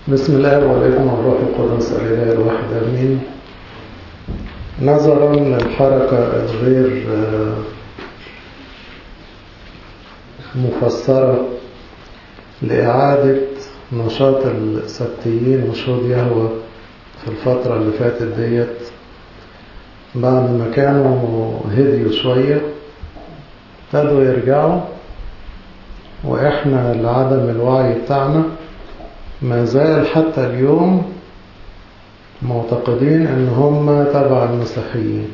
بسم الله والابن والروح القدس الإله الواحد آمين نظرا للحركة الغير مفسرة لإعادة نشاط السبتيين نشاط يهوى في الفترة اللي فاتت ديت بعد ما كانوا هديوا شوية ابتدوا يرجعوا وإحنا لعدم الوعي بتاعنا ما زال حتى اليوم معتقدين ان هم تبع المسيحيين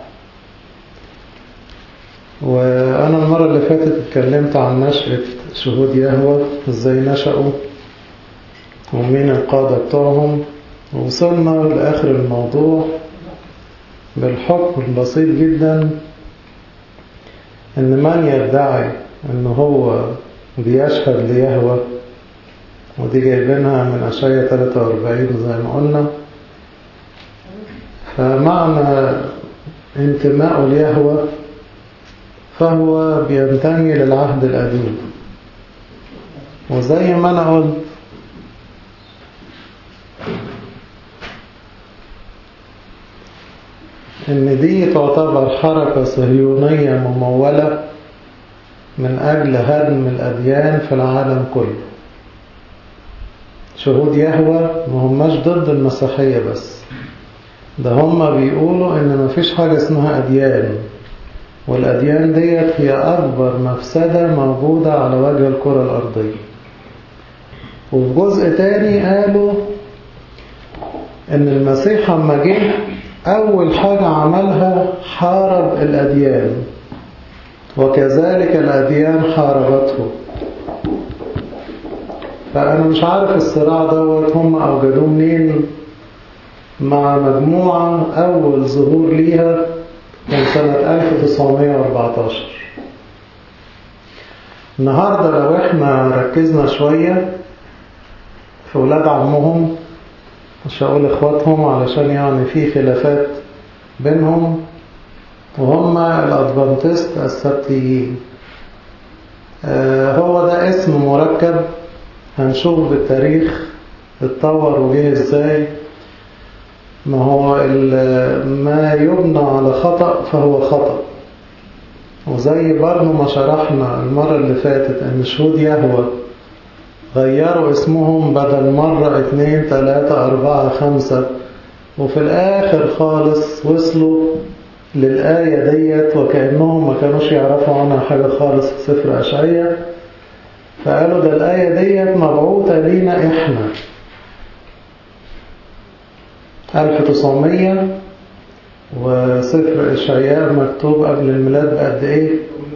وانا المرة اللي فاتت اتكلمت عن نشأة شهود يهوى ازاي نشأوا ومين القادة بتوعهم ووصلنا لآخر الموضوع بالحكم البسيط جدا ان من يدعي ان هو بيشهد ليهوى ودي جايبينها من أشعية 43 زي ما قلنا فمعنى انتماءه ليهوى فهو بينتمي للعهد القديم وزي ما أنا قلت إن دي تعتبر حركة صهيونية ممولة من أجل هدم الأديان في العالم كله شهود يهوى ما هماش ضد المسيحية بس ده هم بيقولوا ان مفيش حاجة اسمها أديان والأديان ديت هي أكبر مفسدة موجودة على وجه الكرة الأرضية وفي جزء تاني قالوا ان المسيح لما جه أول حاجة عملها حارب الأديان وكذلك الأديان حاربته فأنا مش عارف الصراع دوت هم أوجدوه منين مع مجموعة أول ظهور ليها كان سنة 1914 النهاردة لو احنا ركزنا شوية في ولاد عمهم مش هقول اخواتهم علشان يعني في خلافات بينهم وهم الأدفانتست السبتيين آه هو ده اسم مركب هنشوف بالتاريخ اتطور وجه ازاي ما هو ما يبنى على خطأ فهو خطأ وزي برضه ما شرحنا المرة اللي فاتت ان شهود يهوى غيروا اسمهم بدل مرة اتنين تلاتة اربعة خمسة وفي الاخر خالص وصلوا للآية ديت وكأنهم ما كانوش يعرفوا عنها حاجة خالص في سفر أشعية فقالوا ده الآية ديت مبعوثة لينا إحنا 1900 وصفر إشعياء مكتوب قبل الميلاد بقد إيه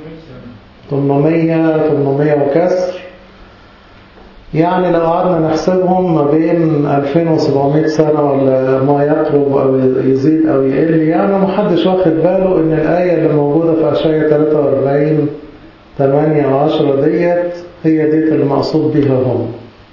800 800 وكسر يعني لو قعدنا نحسبهم ما بين 2700 سنة ولا ما يقرب أو يزيد أو يقل يعني محدش واخد باله إن الآية اللي موجودة في أشعياء 43 8 و10 ديت هي ديت المقصود بها هم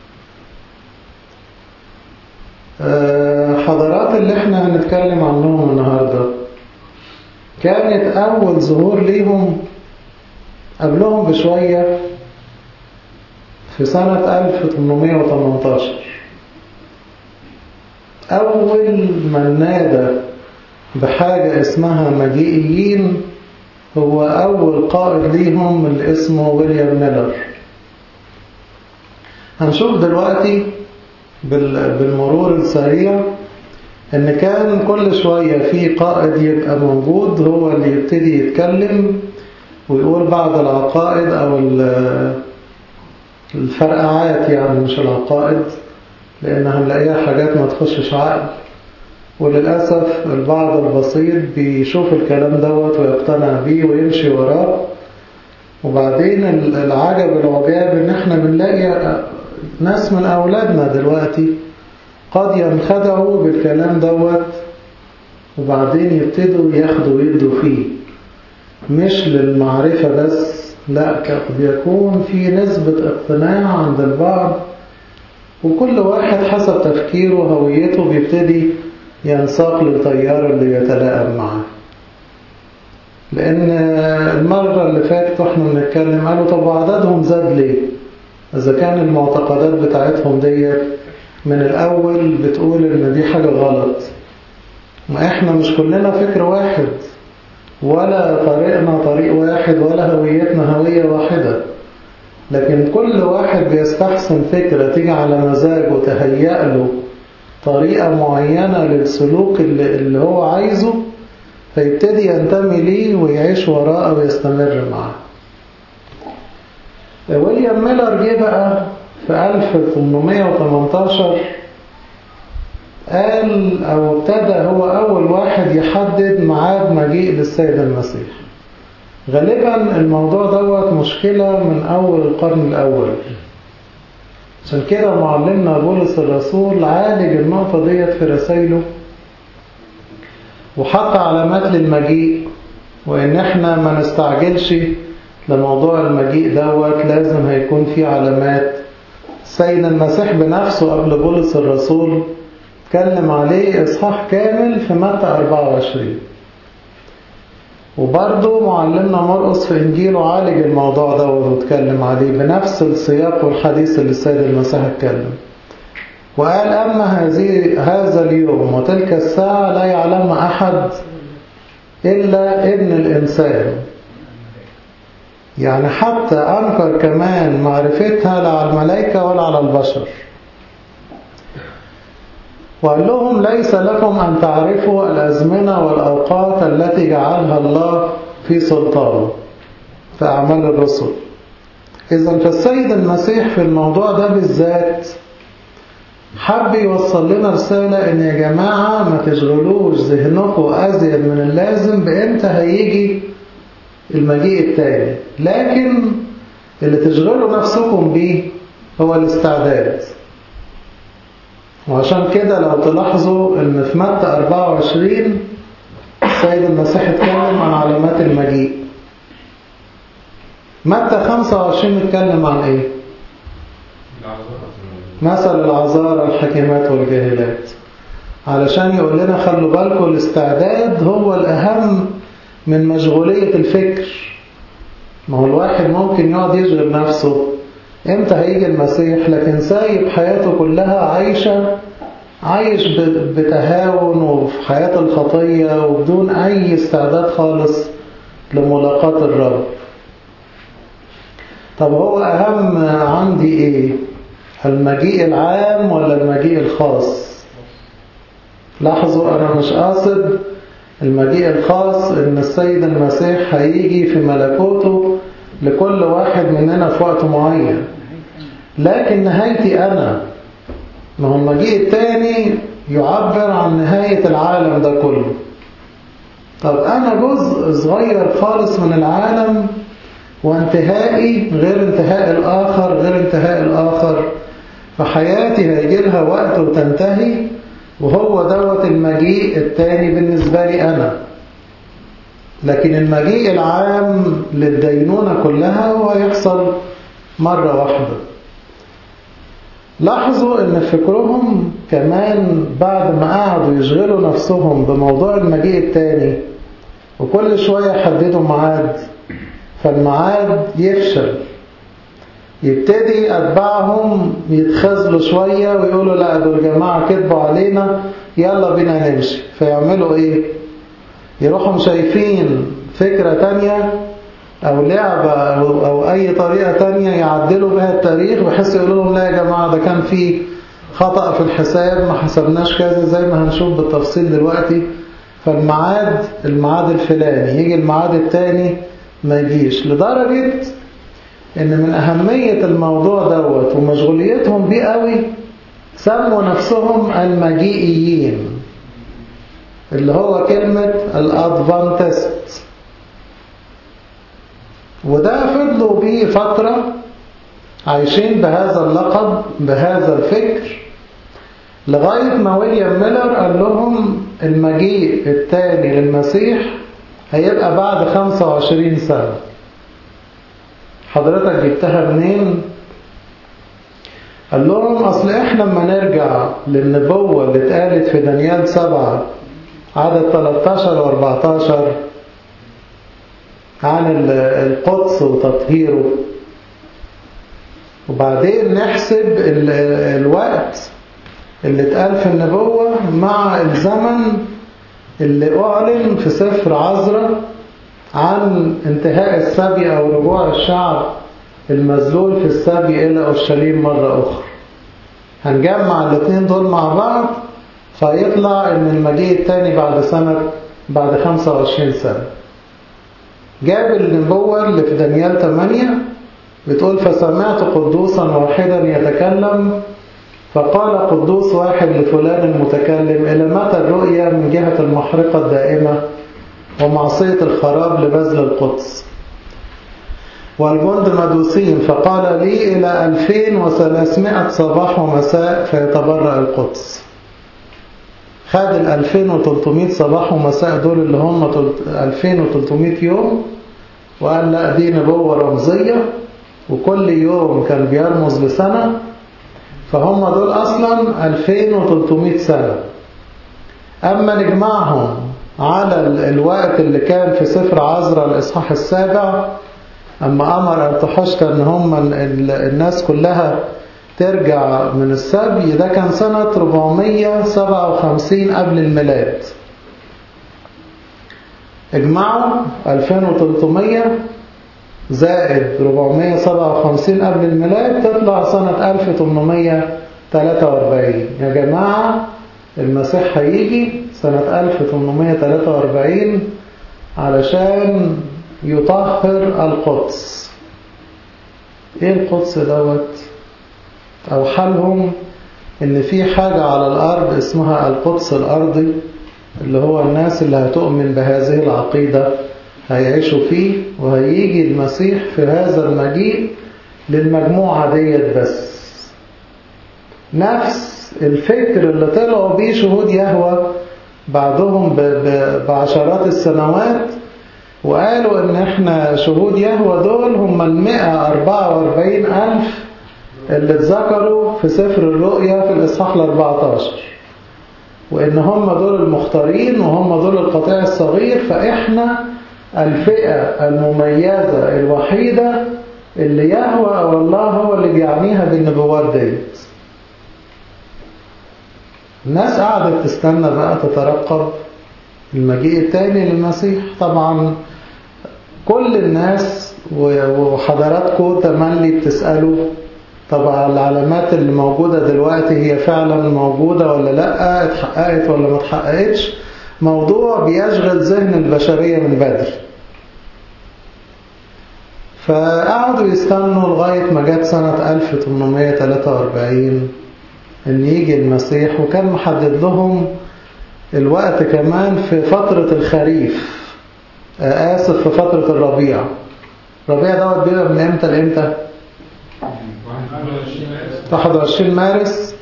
حضارات اللي احنا هنتكلم عنهم النهاردة كانت أول ظهور ليهم قبلهم بشوية في سنة 1818 أول من نادى بحاجة اسمها مجيئيين هو أول قائد ليهم اللي اسمه ويليام ميلر هنشوف دلوقتي بالمرور السريع ان كان كل شوية في قائد يبقى موجود هو اللي يبتدي يتكلم ويقول بعض العقائد او الفرقعات يعني مش العقائد لان هنلاقيها حاجات ما تخشش عقل وللأسف البعض البسيط بيشوف الكلام دوت ويقتنع بيه ويمشي وراه وبعدين العجب العجاب ان احنا بنلاقي ناس من أولادنا دلوقتي قد ينخدعوا بالكلام دوت وبعدين يبتدوا ياخدوا ويدوا فيه مش للمعرفة بس لا قد يكون في نسبة اقتناع عند البعض وكل واحد حسب تفكيره وهويته بيبتدي ينساق للتيار اللي يتلائم معاه لأن المرة اللي فاتت واحنا بنتكلم قالوا طب عددهم زاد ليه إذا كان المعتقدات بتاعتهم دي من الأول بتقول إن دي حاجة غلط ما إحنا مش كلنا فكر واحد ولا طريقنا طريق واحد ولا هويتنا هوية واحدة لكن كل واحد بيستحسن فكرة تيجي على مزاجه تهيأ له طريقة معينة للسلوك اللي, اللي هو عايزه فيبتدي ينتمي ليه ويعيش وراءه ويستمر معاه ويليام ميلر جه بقى في 1818 قال أو ابتدى هو أول واحد يحدد ميعاد مجيء للسيد المسيح غالبا الموضوع دوت مشكلة من أول القرن الأول عشان كده معلمنا بولس الرسول عالج النقطة ديت في رسائله وحط علامات للمجيء وإن احنا ما نستعجلش لموضوع المجيء دوت لازم هيكون في علامات سيد المسيح بنفسه قبل بولس الرسول اتكلم عليه إصحاح كامل في متى 24 وبرضه معلمنا مرقس في إنجيله عالج الموضوع ده واتكلم عليه بنفس السياق والحديث اللي السيد المسيح اتكلم وقال أما هذه هذا اليوم وتلك الساعة لا يعلم أحد إلا ابن الإنسان يعني حتى أنكر كمان معرفتها لا على الملائكة ولا على البشر وقال لهم ليس لكم أن تعرفوا الأزمنة والأوقات التي جعلها الله في سلطانه في أعمال الرسل إذا فالسيد المسيح في الموضوع ده بالذات حب يوصل لنا رسالة إن يا جماعة ما تشغلوش ذهنكم أزيد من اللازم بإمتى هيجي المجيء التاني لكن اللي تشغلوا نفسكم بيه هو الاستعداد وعشان كده لو تلاحظوا ان في متى 24 السيد المسيح اتكلم عن علامات المجيء متى 25 اتكلم عن ايه مثل العذارى الحكيمات والجاهلات علشان يقول لنا خلوا بالكم الاستعداد هو الأهم من مشغولية الفكر ما هو الواحد ممكن يقعد يشغل نفسه امتى هيجي المسيح لكن سايب حياته كلها عايشة عايش بتهاون وفي حياة الخطية وبدون أي استعداد خالص لملاقاة الرب طب هو أهم عندي إيه المجيء العام ولا المجيء الخاص لاحظوا أنا مش قاصد المجيء الخاص إن السيد المسيح هيجي في ملكوته لكل واحد مننا في وقت معين لكن نهايتي أنا ما هو المجيء التاني يعبر عن نهاية العالم ده كله طب أنا جزء صغير خالص من العالم وانتهائي غير انتهاء الآخر غير انتهاء الآخر فحياتي هيجي لها وقت وتنتهي وهو دوت المجيء التاني بالنسبة لي أنا لكن المجيء العام للدينونة كلها هو يحصل مرة واحدة لاحظوا ان فكرهم كمان بعد ما قعدوا يشغلوا نفسهم بموضوع المجيء التاني وكل شوية يحددوا ميعاد فالميعاد يفشل يبتدي أتباعهم يتخاذلوا شوية ويقولوا لا دول جماعة كذبوا علينا يلا بينا نمشي فيعملوا ايه يروحوا شايفين فكرة تانية أو لعبة أو, أو أي طريقة تانية يعدلوا بها التاريخ بحيث يقولوا لهم لا يا جماعة ده كان في خطأ في الحساب ما حسبناش كذا زي ما هنشوف بالتفصيل دلوقتي فالمعاد المعاد الفلاني يجي المعاد التاني ما يجيش لدرجة ان من أهمية الموضوع دوت ومشغوليتهم بيه قوي سموا نفسهم المجيئيين اللي هو كلمة الأدفانتست وده فضلوا بيه فترة عايشين بهذا اللقب بهذا الفكر لغاية ما ويليام ميلر قال لهم المجيء التالي للمسيح هيبقى بعد 25 سنة حضرتك جبتها منين؟ قال لهم أصل إحنا لما نرجع للنبوة اللي اتقالت في دانيال سبعة عدد 13 و 14 عن القدس وتطهيره وبعدين نحسب الوقت اللي اتقال في النبوة مع الزمن اللي أعلن في سفر عزرة عن انتهاء السبي أو رجوع الشعب المذلول في السبي إلى أورشليم مرة أخرى هنجمع الاثنين دول مع بعض فيطلع ان المجيء الثاني بعد سنة بعد 25 سنة جاب النبوة اللي في دانيال 8 بتقول فسمعت قدوسا واحدا يتكلم فقال قدوس واحد لفلان المتكلم إلى متى الرؤيا من جهة المحرقة الدائمة ومعصية الخراب لبذل القدس والجند مدوسين فقال لي إلى 2300 صباح ومساء فيتبرأ القدس خد ال 2300 صباح ومساء دول اللي هم 2300 يوم وقال لا دي نبوة رمزية وكل يوم كان بيرمز لسنة فهم دول أصلا 2300 سنة أما نجمعهم على الوقت اللي كان في سفر عزرا الإصحاح السابع أما أمر أرتحشتا أن هم الناس كلها ترجع من السبي ده كان سنة 457 قبل الميلاد اجمعوا 2300 زائد 457 قبل الميلاد تطلع سنة 1843 يا جماعة المسيح هيجي سنة 1843 علشان يطهر القدس ايه القدس دوت او حالهم ان في حاجة على الارض اسمها القدس الارضي اللي هو الناس اللي هتؤمن بهذه العقيدة هيعيشوا فيه وهيجي المسيح في هذا المجيء للمجموعة ديت بس نفس الفكر اللي طلعوا بيه شهود يهوى بعدهم بعشرات السنوات وقالوا ان احنا شهود يهوى دول هم المئة أربعة واربعين ألف اللي اتذكروا في سفر الرؤيا في الإصحاح الأربعتاشر وإن هم دول المختارين وهم دول القطيع الصغير فإحنا الفئة المميزة الوحيدة اللي يهوى أو الله هو اللي بيعنيها بالنبوات ديت الناس قعدت تستنى بقى تترقب المجيء التاني للمسيح طبعا كل الناس وحضراتكم تملي بتسألوا طبعا العلامات اللي موجودة دلوقتي هي فعلا موجودة ولا لا اتحققت ولا ما اتحققتش موضوع بيشغل ذهن البشرية من بدري فقعدوا يستنوا لغاية ما جت سنة 1843 ان يجي المسيح وكان محدد لهم الوقت كمان في فترة الخريف آسف في فترة الربيع الربيع دوت بيبقى من امتى لامتى 21 مارس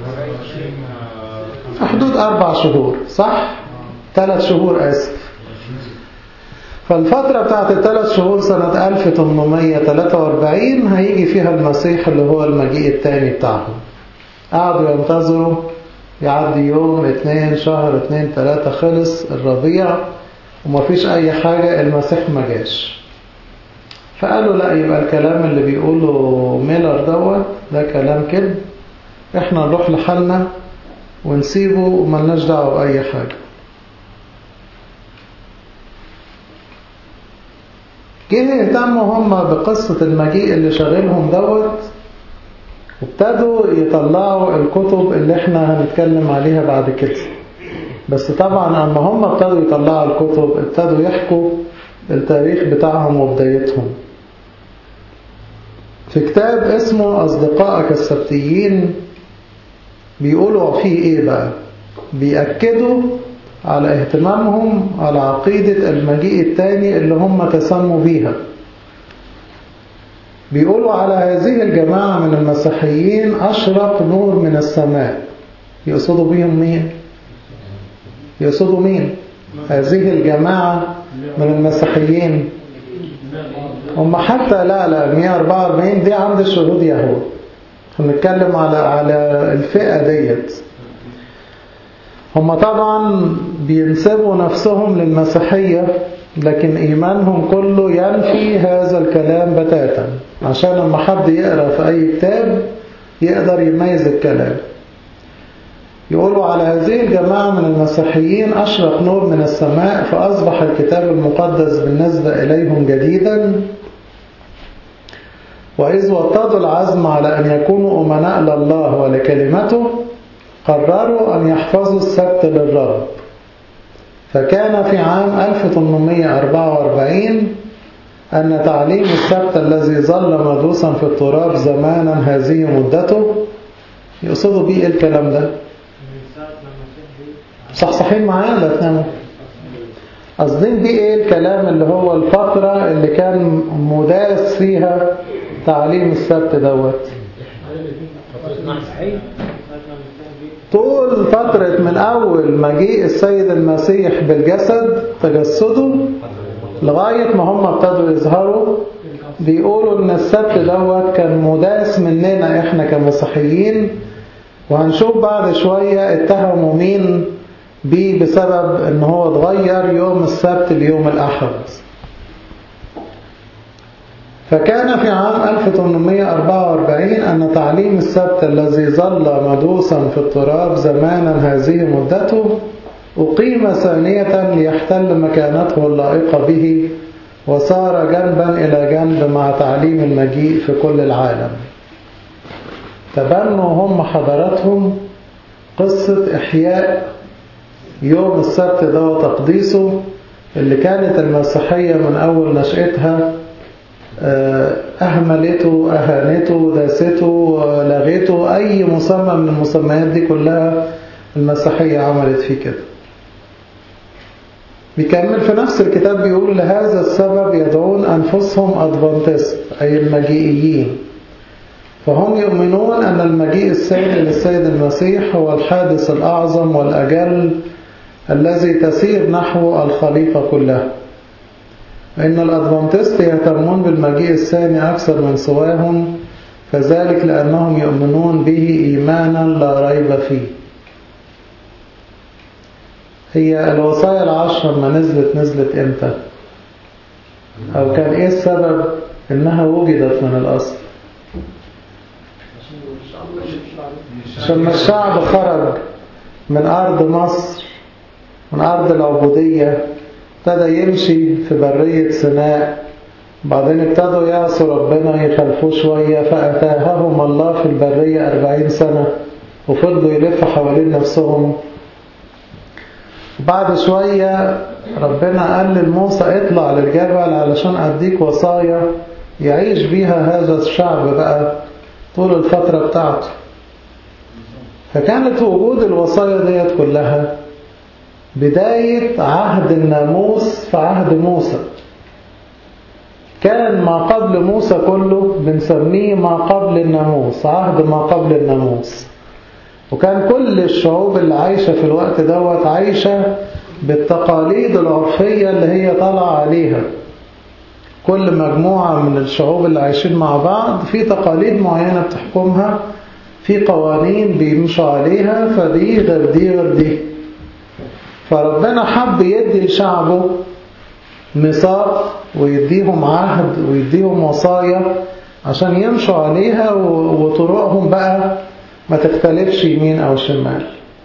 في حدود أربع شهور صح؟ ثلاث شهور آسف فالفترة بتاعت الثلاث شهور سنة 1843 هيجي فيها المسيح اللي هو المجيء الثاني بتاعهم قعدوا ينتظروا يعدي يوم اتنين شهر اتنين تلاتة خلص الربيع ومفيش أي حاجة المسيح ما جاش فقالوا لا يبقى الكلام اللي بيقوله ميلر دوت ده كلام كده احنا نروح لحالنا ونسيبه وملناش دعوة بأي حاجة جه يهتموا هم بقصة المجيء اللي شاغلهم دوت وابتدوا يطلعوا الكتب اللي احنا هنتكلم عليها بعد كده بس طبعا اما هم ابتدوا يطلعوا الكتب ابتدوا يحكوا التاريخ بتاعهم وبدايتهم في كتاب اسمه أصدقائك السبتيين بيقولوا فيه ايه بقى بيأكدوا على اهتمامهم على عقيدة المجيء الثاني اللي هم تسموا بيها بيقولوا على هذه الجماعة من المسيحيين أشرق نور من السماء يقصدوا بيهم مين؟ يقصدوا مين؟ هذه الجماعة من المسيحيين هم حتى لا لا 144 دي عند الشهود يهود هنتكلم على على الفئة ديت هم طبعا بينسبوا نفسهم للمسيحية لكن إيمانهم كله ينفي هذا الكلام بتاتا عشان لما حد يقرأ في أي كتاب يقدر يميز الكلام يقولوا على هذه الجماعة من المسيحيين أشرق نور من السماء فأصبح الكتاب المقدس بالنسبة إليهم جديدا وإذ وطدوا العزم على أن يكونوا أمناء لله ولكلمته قرروا أن يحفظوا السبت للرب فكان في عام 1844 أن تعليم السبت الذي ظل مدوسا في التراب زمانا هذه مدته يقصدوا بيه الكلام ده صحصحين معايا لا تناموا قصدين بيه ايه الكلام اللي هو الفترة اللي كان مداس فيها تعليم السبت دوت طول فترة من أول مجيء السيد المسيح بالجسد تجسده لغاية ما هم ابتدوا يظهروا بيقولوا ان السبت دوت كان مداس مننا احنا كمسيحيين وهنشوف بعد شوية اتهموا مين بيه بسبب ان هو اتغير يوم السبت ليوم الأحد فكان في عام 1844 أن تعليم السبت الذي ظل مدوسا في التراب زمانا هذه مدته أقيم ثانية ليحتل مكانته اللائقة به وصار جنبا إلى جنب مع تعليم المجيء في كل العالم تبنوا هم حضراتهم قصة إحياء يوم السبت ده وتقديسه اللي كانت المسيحية من أول نشأتها أهملته أهانته داسته لغيته أي مسمى من المسميات دي كلها المسيحية عملت فيه كده بيكمل في نفس الكتاب بيقول لهذا السبب يدعون أنفسهم أدفانتست أي المجيئيين فهم يؤمنون أن المجيء الثاني للسيد المسيح هو الحادث الأعظم والأجل الذي تسير نحو الخليقة كلها إن الأدفانتست يهتمون بالمجيء الثاني أكثر من سواهم فذلك لأنهم يؤمنون به إيمانا لا ريب فيه هي الوصايا العشر لما نزلت نزلت إمتى أو كان إيه السبب إنها وجدت من الأصل عشان الشعب خرج من أرض مصر من أرض العبودية ابتدى يمشي في برية سيناء بعدين ابتدوا يعصوا ربنا يخلفوه شوية فأتاههم الله في البرية أربعين سنة وفضلوا يلفوا حوالين نفسهم بعد شوية ربنا قال لموسى اطلع للجبل علشان أديك وصايا يعيش بيها هذا الشعب بقى طول الفترة بتاعته فكانت وجود الوصايا ديت كلها بداية عهد الناموس في عهد موسى كان ما قبل موسى كله بنسميه ما قبل الناموس عهد ما قبل الناموس وكان كل الشعوب اللي عايشة في الوقت دوت عايشة بالتقاليد العرفية اللي هي طالعة عليها كل مجموعة من الشعوب اللي عايشين مع بعض في تقاليد معينة بتحكمها في قوانين بيمشوا عليها فدي غير دي غير دي فربنا حب يدي لشعبه ميثاق ويديهم عهد ويديهم وصايا عشان يمشوا عليها وطرقهم بقى ما تختلفش يمين أو شمال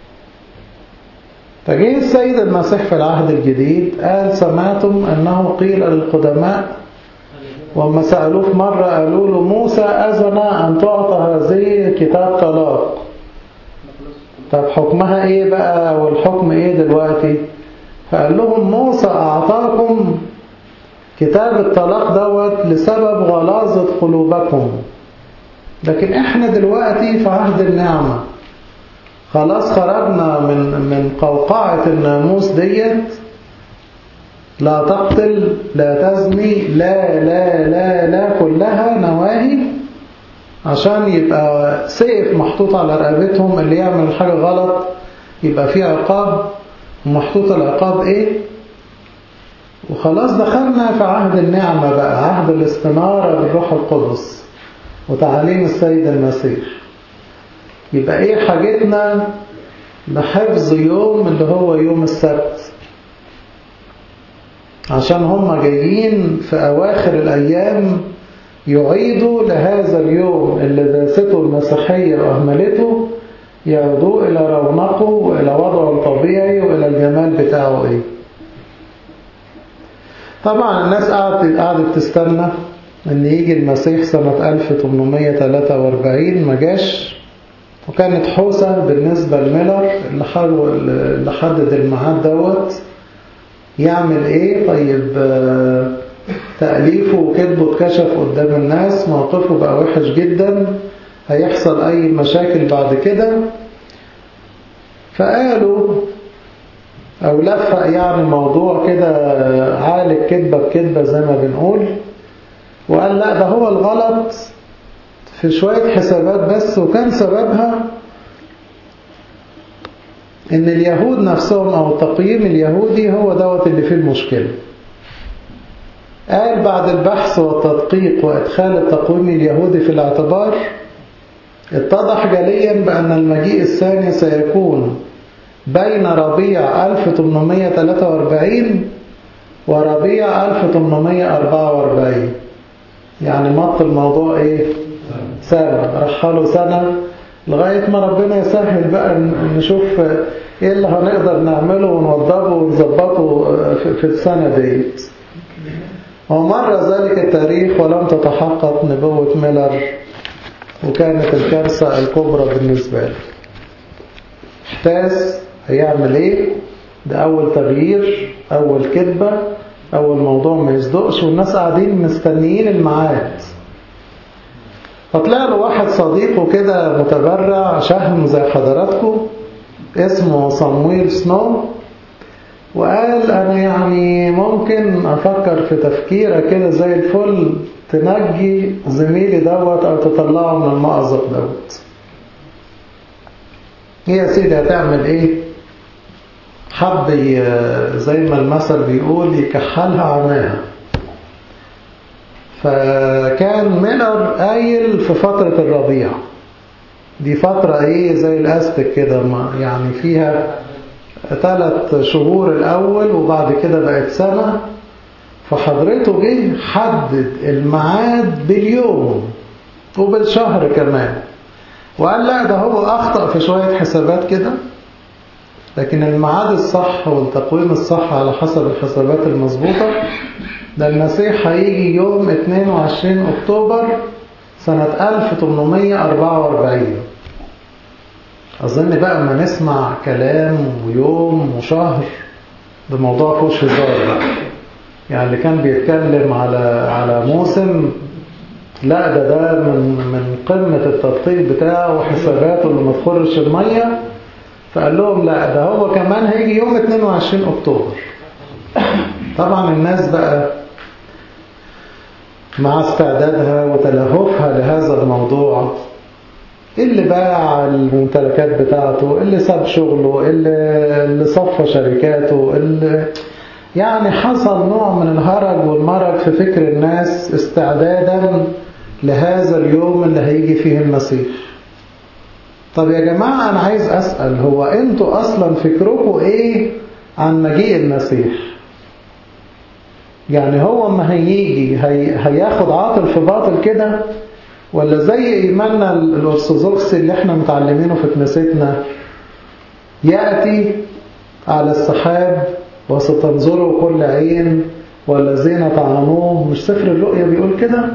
فجه السيد المسيح في العهد الجديد قال سمعتم أنه قيل للقدماء وما سألوه في مرة قالوا له موسى أذن أن تعطى هذه كتاب طلاق طب حكمها ايه بقى والحكم ايه دلوقتي فقال لهم موسى أعطاكم كتاب الطلاق دوت لسبب غلاظة قلوبكم لكن احنا دلوقتي في عهد النعمة خلاص خرجنا من من قوقعة الناموس ديت لا تقتل لا تزني لا لا لا لا كلها نواهي عشان يبقى سيف محطوط على رقبتهم اللي يعمل حاجة غلط يبقى فيه عقاب ومحطوط العقاب ايه وخلاص دخلنا في عهد النعمة بقى عهد الاستنارة بالروح القدس وتعليم السيد المسيح يبقى ايه حاجتنا لحفظ يوم اللي هو يوم السبت عشان هم جايين في أواخر الأيام يعيدوا لهذا اليوم اللي داسته المسيحية وأهملته يعودوا إلى رونقه وإلى وضعه الطبيعي وإلى الجمال بتاعه إيه طبعا الناس قعدت قعدت تستنى ان يجي المسيح سنة 1843 ما جاش وكانت حوسة بالنسبة لميلر اللي حاول اللي حدد الميعاد دوت يعمل ايه طيب تأليفه وكتبه اتكشف قدام الناس موقفه بقى وحش جدا هيحصل اي مشاكل بعد كده فقالوا او لفق يعني موضوع كده عالج كذبة بكذبة زي ما بنقول وقال لا ده هو الغلط في شوية حسابات بس وكان سببها ان اليهود نفسهم او التقييم اليهودي هو دوت اللي فيه المشكلة قال بعد البحث والتدقيق وادخال التقويم اليهودي في الاعتبار اتضح جليا بأن المجيء الثاني سيكون بين ربيع 1843 وربيع 1844 يعني مط الموضوع ايه سنة رحلوا سنة لغاية ما ربنا يسهل بقى نشوف ايه اللي هنقدر نعمله ونوضبه ونظبطه في السنة ديت ومر ذلك التاريخ ولم تتحقق نبوة ميلر وكانت الكارثة الكبرى بالنسبة له احتاس هيعمل ايه ده اول تغيير اول كذبة اول موضوع ما يصدقش والناس قاعدين مستنيين الميعاد فطلع له واحد صديقه كده متبرع شهم زي حضراتكم اسمه صمويل سنو وقال انا يعني ممكن افكر في تفكيرة كده زي الفل تنجي زميلي دوت او تطلعه من المأزق دوت هي يا سيدي هتعمل ايه حب زي ما المثل بيقول يكحلها عماها فكان ميلر قايل في فترة الربيع دي فترة ايه زي الاستك كده يعني فيها ثلاث شهور الاول وبعد كده بقت سنة فحضرته جه حدد الميعاد باليوم وبالشهر كمان وقال لا ده هو أخطأ في شوية حسابات كده لكن الميعاد الصح والتقويم الصح على حسب الحسابات المظبوطة ده المسيح هيجي يوم 22 أكتوبر سنة 1844 أظن بقى ما نسمع كلام ويوم وشهر ده موضوع فوش هزار بقى يعني اللي كان بيتكلم على على موسم لا ده ده من من قمة التدقيق بتاعه وحساباته اللي ما تخرش المية فقال لهم لا ده هو كمان هيجي يوم 22 أكتوبر طبعا الناس بقى مع استعدادها وتلهفها لهذا الموضوع اللي باع الممتلكات بتاعته اللي ساب شغله اللي, اللي صفى شركاته اللي يعني حصل نوع من الهرج والمرج في فكر الناس استعدادا لهذا اليوم اللي هيجي فيه المسيح طب يا جماعة أنا عايز أسأل هو أنتوا أصلا فكركم إيه عن مجيء المسيح يعني هو ما هيجي هي هياخد عاطل في باطل كده ولا زي إيماننا الأرثوذكسي اللي احنا متعلمينه في كنيستنا يأتي على السحاب وستنظره كل عين والذين طعنوه مش سفر الرؤيا بيقول كده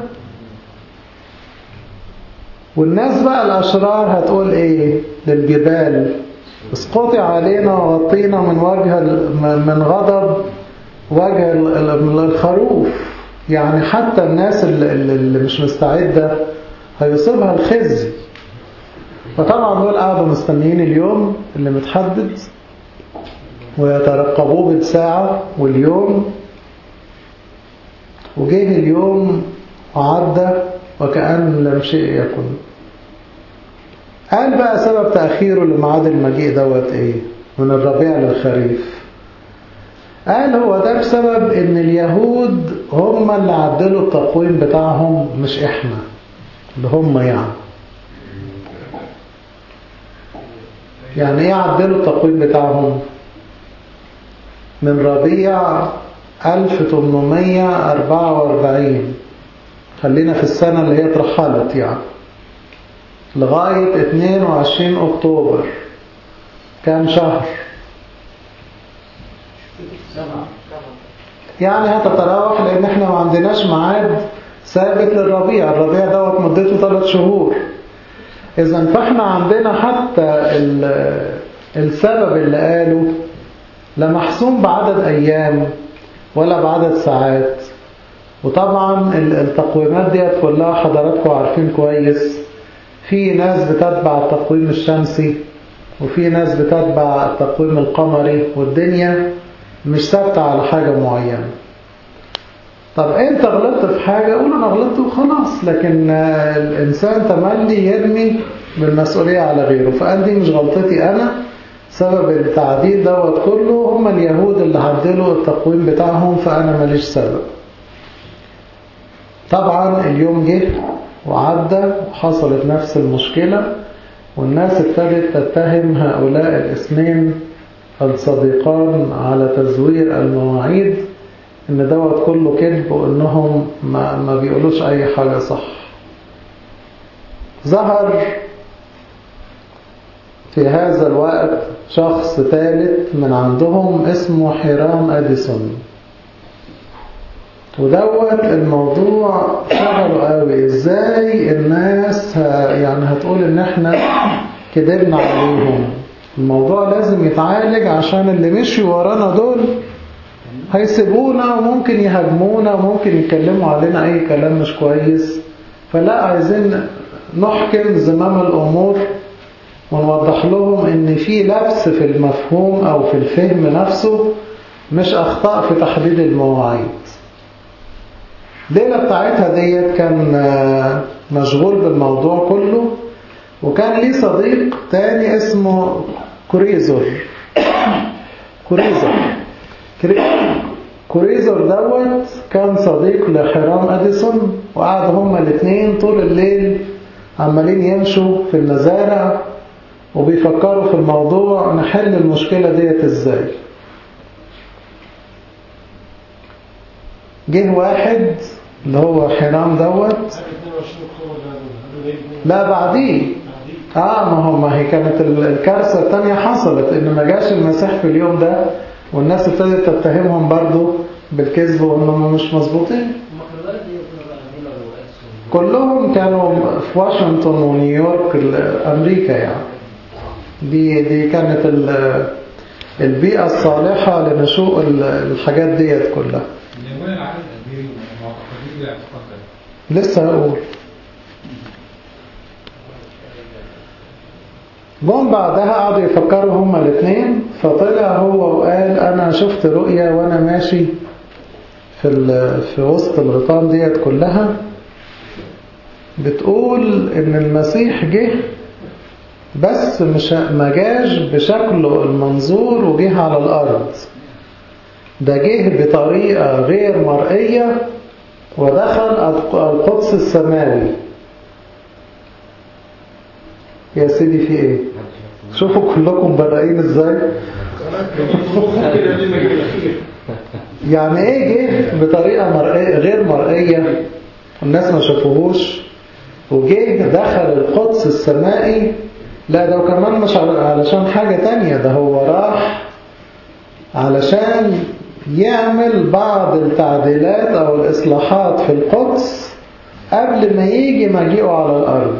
والناس بقى الأشرار هتقول إيه للجبال اسقطي علينا وغطينا من وجه من غضب وجه الخروف يعني حتى الناس اللي, اللي مش مستعدة هيصيبها الخزي فطبعا دول قاعدوا مستنيين اليوم اللي متحدد ويترقبوه بالساعة واليوم وجه اليوم وعدى وكأن لم شيء يكن قال بقى سبب تأخيره لميعاد المجيء دوت ايه من الربيع للخريف قال هو ده بسبب ان اليهود هم اللي عدلوا التقويم بتاعهم مش احنا اللي هم يعني يعني ايه عدلوا التقويم بتاعهم من ربيع 1844 خلينا في السنة اللي هي اترحلت يعني لغاية 22 أكتوبر كام شهر يعني هتتراوح لأن احنا ما عندناش ميعاد ثابت للربيع الربيع دوت مدته ثلاث شهور إذا فاحنا عندنا حتى السبب اللي قاله لا محسوم بعدد أيام ولا بعدد ساعات وطبعا التقويمات ديت كلها حضراتكم عارفين كويس في ناس بتتبع التقويم الشمسي وفي ناس بتتبع التقويم القمري والدنيا مش ثابتة على حاجة معينة طب انت غلطت في حاجة قول انا غلطت وخلاص لكن الانسان تملي يرمي بالمسؤولية على غيره فقال دي مش غلطتي انا سبب التعديل دوت كله هم اليهود اللي عدلوا التقويم بتاعهم فانا ماليش سبب طبعا اليوم جه وعدى وحصلت نفس المشكلة والناس ابتدت تتهم هؤلاء الاثنين الصديقان على تزوير المواعيد ان دوت كله كذب وانهم ما, ما بيقولوش اي حاجة صح ظهر في هذا الوقت شخص ثالث من عندهم اسمه حيرام اديسون ودوت الموضوع شغله قوي ازاي الناس يعني هتقول ان احنا كدبنا عليهم الموضوع لازم يتعالج عشان اللي مشوا ورانا دول هيسيبونا وممكن يهاجمونا وممكن يتكلموا علينا اي كلام مش كويس فلا عايزين نحكم زمام الامور ونوضح لهم ان في لبس في المفهوم او في الفهم نفسه مش اخطاء في تحديد المواعيد الليلة بتاعتها ديت كان مشغول بالموضوع كله وكان ليه صديق تاني اسمه كوريزور كوريزور كوريزور دوت كان صديق لحرام اديسون وقعدوا هما الاثنين طول الليل عمالين يمشوا في المزارع وبيفكروا في الموضوع نحل المشكلة ديت ازاي جه واحد اللي هو حرام دوت لا بعديه اه ما هو ما هي كانت الكارثة الثانية حصلت ان ما جاش المسيح في اليوم ده والناس ابتدت تتهمهم برضو بالكذب وانهم مش مظبوطين كلهم كانوا في واشنطن ونيويورك امريكا يعني دي دي كانت البيئة الصالحة لنشوء الحاجات ديت كلها لسه هقول جم بعدها قعدوا يفكروا هما الاثنين فطلع هو وقال انا شفت رؤية وانا ماشي في في وسط الغيطان ديت كلها بتقول ان المسيح جه بس مش ما جاش بشكله المنظور وجه على الارض ده جه بطريقة غير مرئية ودخل القدس السماوي يا سيدي في ايه شوفوا كلكم برائين ازاي يعني ايه جه بطريقة مرئية غير مرئية الناس ما شافوهوش وجه دخل القدس السمائي لا ده كمان مش علشان حاجة تانية ده هو راح علشان يعمل بعض التعديلات او الاصلاحات في القدس قبل ما يجي مجيئه على الارض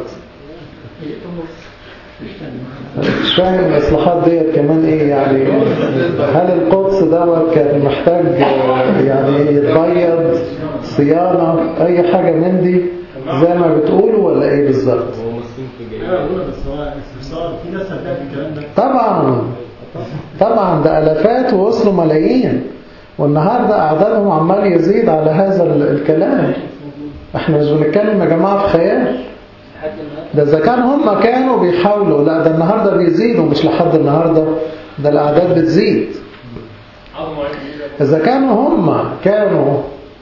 مش فاهم الاصلاحات ديت كمان ايه يعني هل القدس دوت كان محتاج يعني يتبيض صيانة اي حاجة من دي زي ما بتقولوا ولا ايه بالظبط طبعا طبعا ده الافات ووصلوا ملايين والنهاردة اعدادهم عمال يزيد على هذا الكلام احنا مش بنتكلم يا جماعة في خيال ده إذا كان هم كانوا بيحاولوا لا ده النهاردة بيزيدوا مش لحد النهاردة ده الأعداد بتزيد إذا كانوا هم كانوا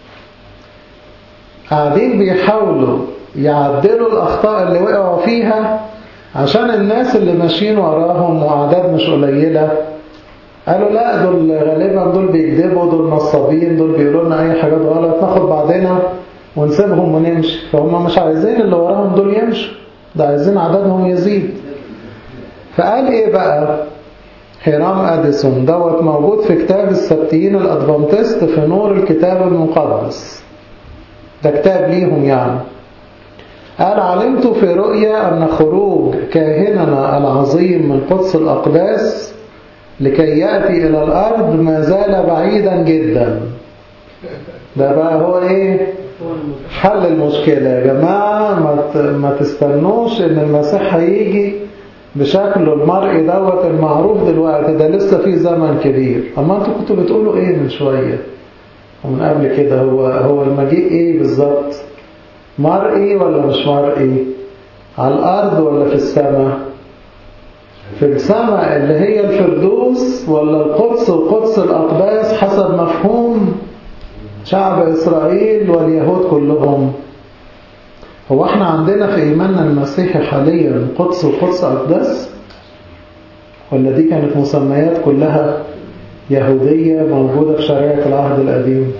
قاعدين بيحاولوا يعدلوا الأخطاء اللي وقعوا فيها عشان الناس اللي ماشيين وراهم وأعداد مش قليلة قالوا لا دول غالبا دول بيكذبوا دول نصابين دول بيقولوا لنا أي حاجات غلط ناخد بعضنا ونسيبهم ونمشي فهم مش عايزين اللي وراهم دول يمشوا ده عايزين عددهم يزيد فقال ايه بقى هيرام اديسون دوت موجود في كتاب السبتيين الادفانتست في نور الكتاب المقدس ده كتاب ليهم يعني قال علمت في رؤيا أن خروج كاهننا العظيم من قدس الأقداس لكي يأتي إلى الأرض ما زال بعيدا جدا ده بقى هو إيه حل المشكلة يا جماعة ما تستنوش إن المسيح هيجي بشكله المرئي دوت المعروف دلوقتي ده لسه في زمن كبير أما أنتوا كنتوا بتقولوا إيه من شوية ومن قبل كده هو هو المجيء إيه بالظبط مرئي ولا مش مرئي على الأرض ولا في السماء في السماء اللي هي الفردوس ولا القدس وقدس الأقداس حسب مفهوم شعب إسرائيل واليهود كلهم هو احنا عندنا في إيماننا المسيحي حاليا قدس وقدس أقداس ولا دي كانت مسميات كلها يهودية موجودة في شريعة العهد القديم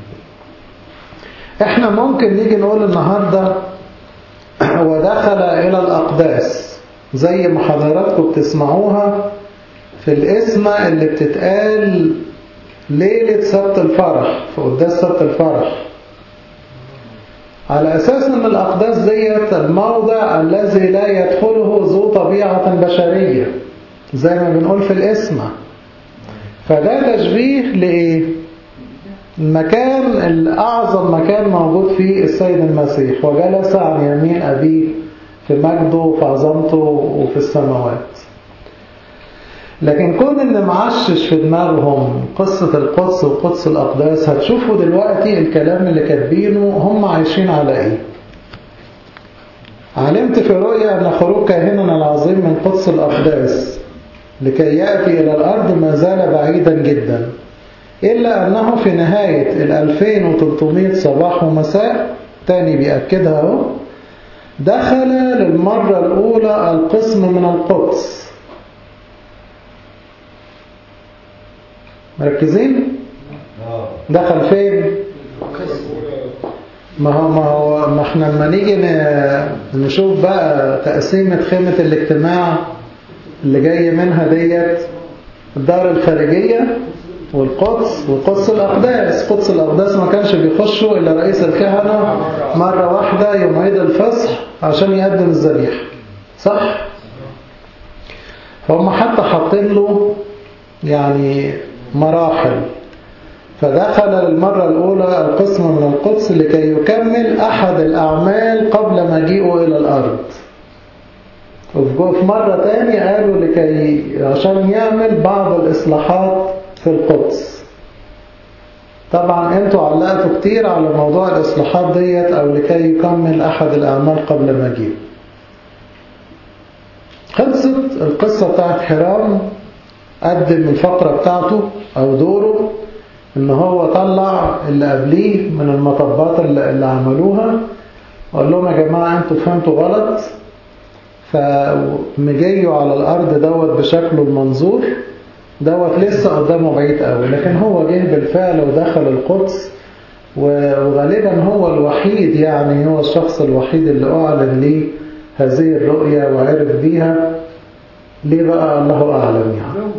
احنا ممكن نيجي نقول النهاردة ودخل إلى الأقداس زي ما حضراتكم بتسمعوها في الاسمة اللي بتتقال ليلة سبت الفرح في قداس سبت الفرح على أساس أن الأقداس ديت الموضع الذي لا يدخله ذو طبيعة بشرية زي ما بنقول في الاسمة فده تشبيه لإيه؟ المكان الأعظم مكان موجود فيه السيد المسيح وجلس عن يمين أبيه في مجده وفي عظمته وفي السماوات لكن كون اللي معشش في دماغهم قصة القدس وقدس الأقداس هتشوفوا دلوقتي الكلام اللي كاتبينه هم عايشين على إيه علمت في رؤيا أن خروج كاهننا العظيم من قدس الأقداس لكي يأتي إلى الأرض ما زال بعيدا جدا إلا أنه في نهاية ال 2300 صباح ومساء تاني بيأكدها اهو دخل للمرة الأولى القسم من القدس مركزين؟ دخل فين؟ ما هو ما هو ما احنا لما نيجي نشوف بقى تقسيمة خيمة الاجتماع اللي جاي منها ديت الدار الخارجية والقدس وقدس الأقداس قدس الأقداس ما كانش بيخشوا إلا رئيس الكهنة مرة واحدة يوم عيد الفصح عشان يقدم الذبيحة صح؟ فهم حتى حاطين له يعني مراحل فدخل للمرة الأولى القسم من القدس لكي يكمل أحد الأعمال قبل مجيئه إلى الأرض وفي مرة تاني قالوا لكي عشان يعمل بعض الإصلاحات في القدس طبعا انتوا علقتوا كتير على موضوع الإصلاحات ديت أو لكي يكمل أحد الأعمال قبل مجيئه خلصت القصة بتاعت حرام قدم الفقرة بتاعته أو دوره إن هو طلع اللي قبليه من المطبات اللي, اللي عملوها وقال لهم يا جماعة انتوا فهمتوا غلط فمجيوا على الأرض دوت بشكله المنظور دوت لسه قدامه بعيد قوي لكن هو جه بالفعل ودخل القدس وغالبا هو الوحيد يعني هو الشخص الوحيد اللي أعلن ليه هذه الرؤية وعرف بيها ليه بقى الله أعلم يعني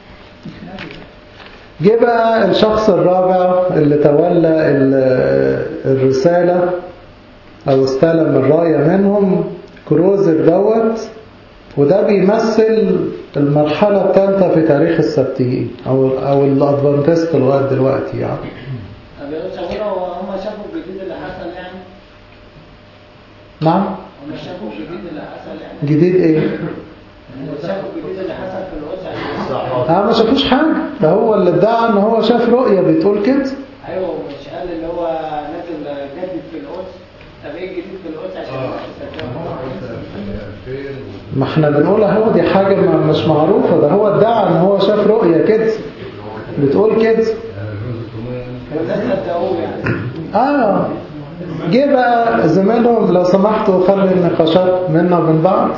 جه بقى الشخص الرابع اللي تولى الرسالة أو استلم الراية منهم كروزر دوت وده بيمثل المرحلة الثالثة في تاريخ السبتيين أو أو الأدفانتست لغاية دلوقتي يعني. طب يا أستاذ هم شافوا الجديد اللي حصل يعني؟ نعم؟ هم شافوا الجديد اللي حصل يعني؟ جديد إيه؟ شافوا الجديد اللي حصل في الوسع اه ما شافوش حاجة ده هو اللي ادعى ان هو شاف رؤية بتقول كده ايوه مش قال اللي هو نازل جدد في القدس طب ايه الجديد في القدس عشان الناس تصدقه؟ ما احنا بنقول اهو دي حاجة ما- مش معروفة ده هو ادعى ان هو شاف رؤية كده بتقول كده والناس صدقوه يعني اه جه بقى زميلهم لو سمحتوا خلي النقاشات منا وبين بعض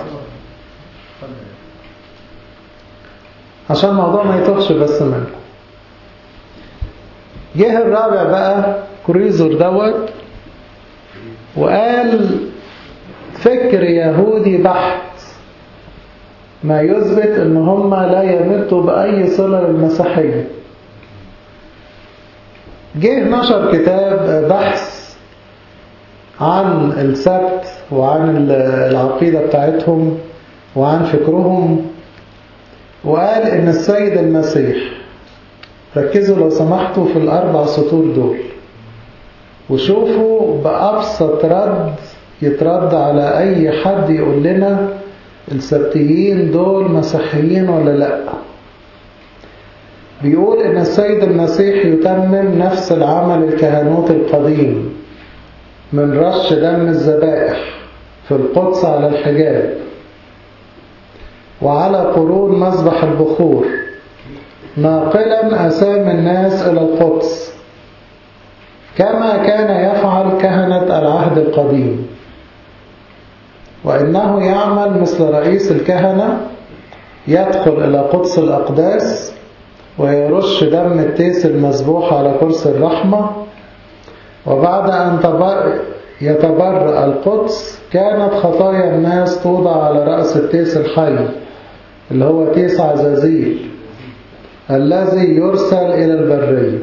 عشان الموضوع ما يتوهش بس منكم جه الرابع بقى كوريزور دوت وقال فكر يهودي بحت ما يثبت ان هم لا يمتوا بأي صلة للمسيحية جه نشر كتاب بحث عن السبت وعن العقيدة بتاعتهم وعن فكرهم وقال ان السيد المسيح ركزوا لو سمحتوا في الأربع سطور دول وشوفوا بأبسط رد يترد على أي حد يقول لنا السبتيين دول مسيحيين ولا لا بيقول إن السيد المسيح يتمم نفس العمل الكهنوت القديم من رش دم الذبائح في القدس على الحجاب وعلى قرون مذبح البخور ناقلا أسام الناس إلى القدس كما كان يفعل كهنة العهد القديم وإنه يعمل مثل رئيس الكهنة يدخل إلى قدس الأقداس ويرش دم التيس المذبوح على كرسي الرحمة وبعد أن يتبرأ القدس كانت خطايا الناس توضع على رأس التيس الحي اللي هو تيس عزازيل الذي يرسل إلى البرية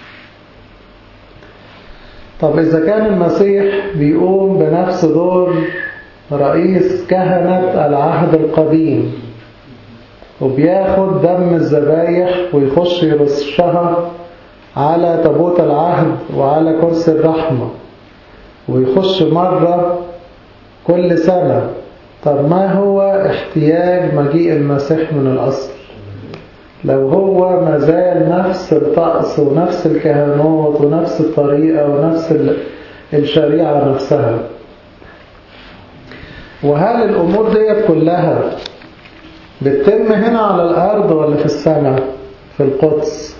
طب إذا كان المسيح بيقوم بنفس دور رئيس كهنة العهد القديم وبياخد دم الذبايح ويخش يرشها على تابوت العهد وعلى كرسي الرحمة ويخش مرة كل سنة طب ما هو احتياج مجيء المسيح من الأصل لو هو ما زال نفس الطقس ونفس الكهنوت ونفس الطريقة ونفس الشريعة نفسها وهل الأمور ديت كلها بتتم هنا على الأرض ولا في السماء في القدس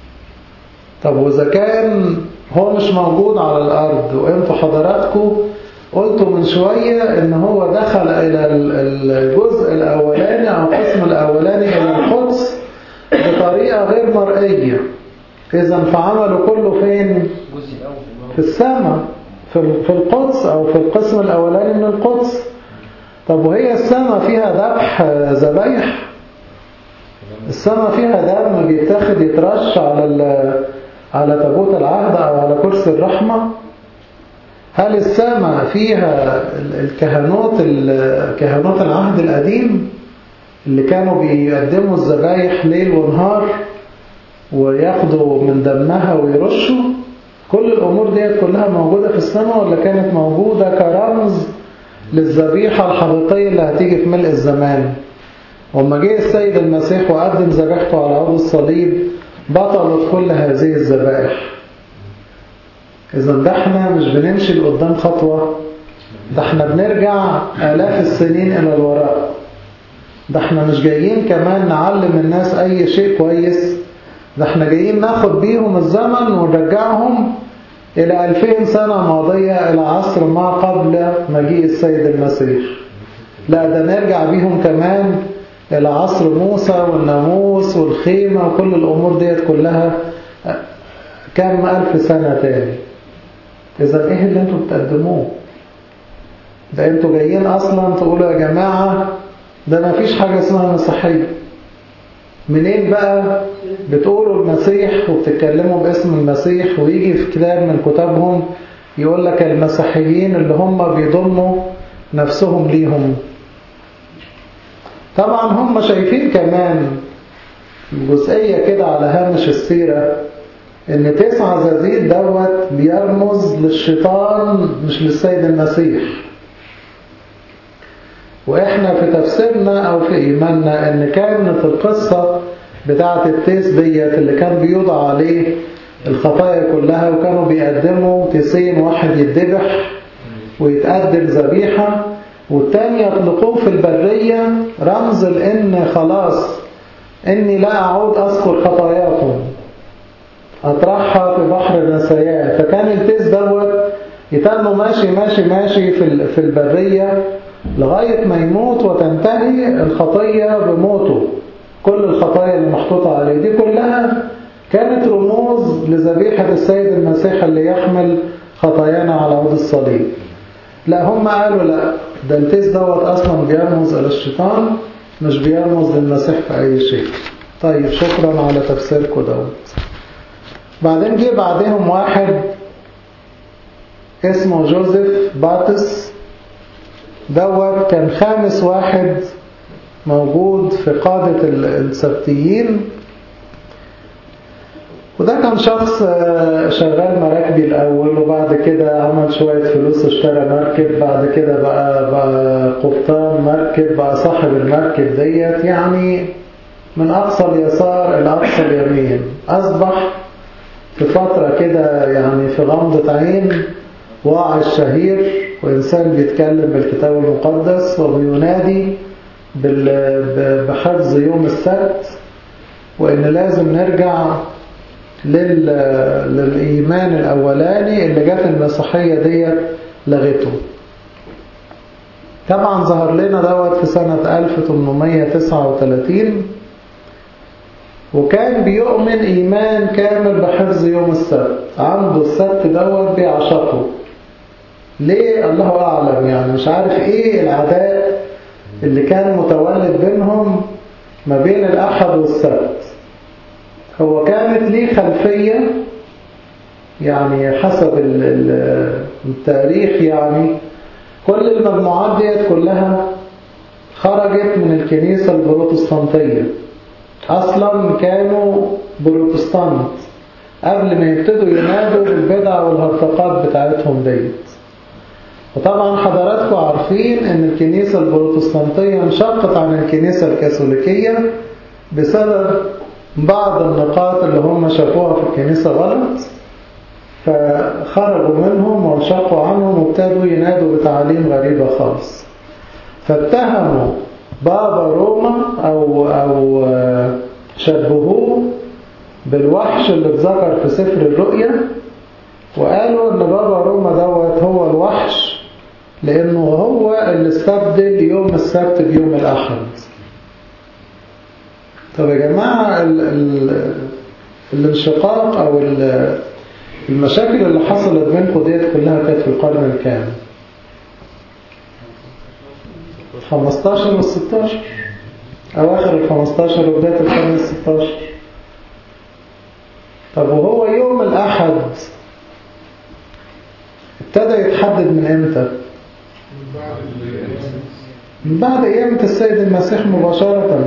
طب وإذا كان هو مش موجود على الأرض وإنتوا حضراتكم قلتوا من شوية إن هو دخل إلى الجزء الأولاني أو القسم الأولاني إلى القدس بطريقة غير مرئية إذا فعمله كله فين؟ في السماء في القدس أو في القسم الأولاني من القدس طب وهي السماء فيها ذبح ذبايح السماء فيها دم بيتاخد يترش على على تابوت العهد أو على كرسي الرحمة هل السماء فيها الكهنوت كهنوت العهد القديم اللي كانوا بيقدموا الذبايح ليل ونهار وياخدوا من دمها ويرشوا كل الأمور ديت كلها موجودة في السماء ولا كانت موجودة كرمز للذبيحة الحقيقية اللي هتيجي في ملء الزمان وما جه السيد المسيح وقدم ذبيحته على عود الصليب بطلت كل هذه الذبائح إذا ده احنا مش بنمشي لقدام خطوة ده احنا بنرجع آلاف السنين إلى الوراء ده احنا مش جايين كمان نعلم الناس أي شيء كويس ده احنا جايين ناخد بيهم الزمن ونرجعهم إلى ألفين سنة ماضية إلى عصر ما قبل مجيء السيد المسيح لا ده نرجع بيهم كمان إلى عصر موسى والناموس والخيمة وكل الأمور ديت كلها كام ألف سنة تاني إذا إيه اللي أنتوا بتقدموه ده أنتوا جايين أصلا تقولوا يا جماعة ده ما فيش حاجة اسمها مسيحية منين بقى بتقولوا المسيح وبتتكلموا باسم المسيح ويجي في كتاب من كتابهم يقول لك المسيحيين اللي هم بيضموا نفسهم ليهم طبعا هم شايفين كمان جزئية كده على هامش السيرة ان تسعة زازيل دوت بيرمز للشيطان مش للسيد المسيح واحنا في تفسيرنا او في ايماننا ان كانت القصة بتاعة التيس ديت اللي كان بيوضع عليه الخطايا كلها وكانوا بيقدموا تيسين واحد يتذبح ويتقدم ذبيحة والتاني يطلقوه في البرية رمز لان خلاص اني لا اعود اذكر خطاياكم اطرحها في بحر نسيان فكان التيس دوت يتنه ماشي ماشي ماشي في في البرية لغاية ما يموت وتنتهي الخطية بموته كل الخطايا اللي محطوطة عليه دي كلها كانت رموز لذبيحة السيد المسيح اللي يحمل خطايانا على عود الصليب لا هم قالوا لا ده التيس دوت أصلا بيرمز إلى الشيطان مش بيرمز للمسيح في أي شيء طيب شكرا على تفسيركم دوت بعدين جه بعدهم واحد اسمه جوزيف باتس دوت كان خامس واحد موجود في قادة السبتيين وده كان شخص شغال مراكبي الأول وبعد كده عمل شوية فلوس اشترى مركب بعد كده بقى, بقى قبطان مركب بقى صاحب المركب ديت يعني من أقصى اليسار إلى أقصى اليمين أصبح في فترة كده يعني في غمضة عين واعي الشهير وإنسان بيتكلم بالكتاب المقدس وبينادي بحفظ يوم السبت وإن لازم نرجع لل... للإيمان الأولاني اللي جت المسيحية دي لغته طبعا ظهر لنا دوت في سنة 1839 وكان بيؤمن إيمان كامل بحفظ يوم السبت عنده السبت دوت بيعشقه ليه الله أعلم يعني مش عارف إيه العداء اللي كان متولد بينهم ما بين الأحد والسبت هو كانت ليه خلفية يعني حسب التاريخ يعني كل المجموعات ديت كلها خرجت من الكنيسة البروتستانتية أصلا كانوا بروتستانت قبل ما يبتدوا ينادوا بالبدع والهرطقات بتاعتهم ديت وطبعا حضراتكم عارفين ان الكنيسة البروتستانتية انشقت عن الكنيسة الكاثوليكية بسبب بعض النقاط اللي هم شافوها في الكنيسة غلط فخرجوا منهم وانشقوا عنهم وابتدوا ينادوا بتعاليم غريبة خالص فاتهموا بابا روما أو, أو شبهوه بالوحش اللي اتذكر في سفر الرؤيا وقالوا ان بابا روما دوت هو الوحش لانه هو اللي استبدل يوم السبت بيوم الاحد طب يا جماعة ال ال الانشقاق او المشاكل اللي حصلت بينكم ديت كلها كانت في القرن الكام 15 وال 16 اواخر ال 15 وبداية القرن ال 16 طب وهو يوم الاحد ابتدى يتحدد من امتى من بعد قيامة السيد المسيح مباشرة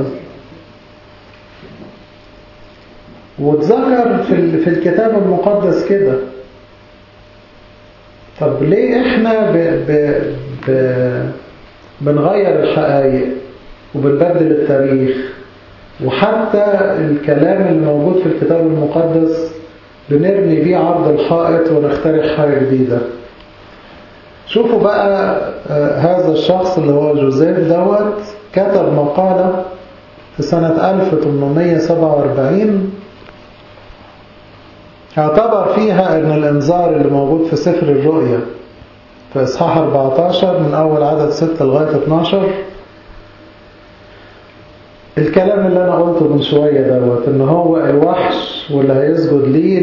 واتذكر في في الكتاب المقدس كده طب ليه احنا ب ب ب بنغير الحقائق وبنبدل التاريخ وحتى الكلام اللي موجود في الكتاب المقدس بنرمي بيه عرض الحائط ونخترع حاجة جديدة شوفوا بقى هذا الشخص اللي هو جوزيف دوت كتب مقالة في سنة 1847 اعتبر فيها ان الانذار اللي موجود في سفر الرؤيا في اصحاح 14 من اول عدد 6 لغاية 12 الكلام اللي انا قلته من شوية دوت ان هو الوحش واللي هيسجد ليه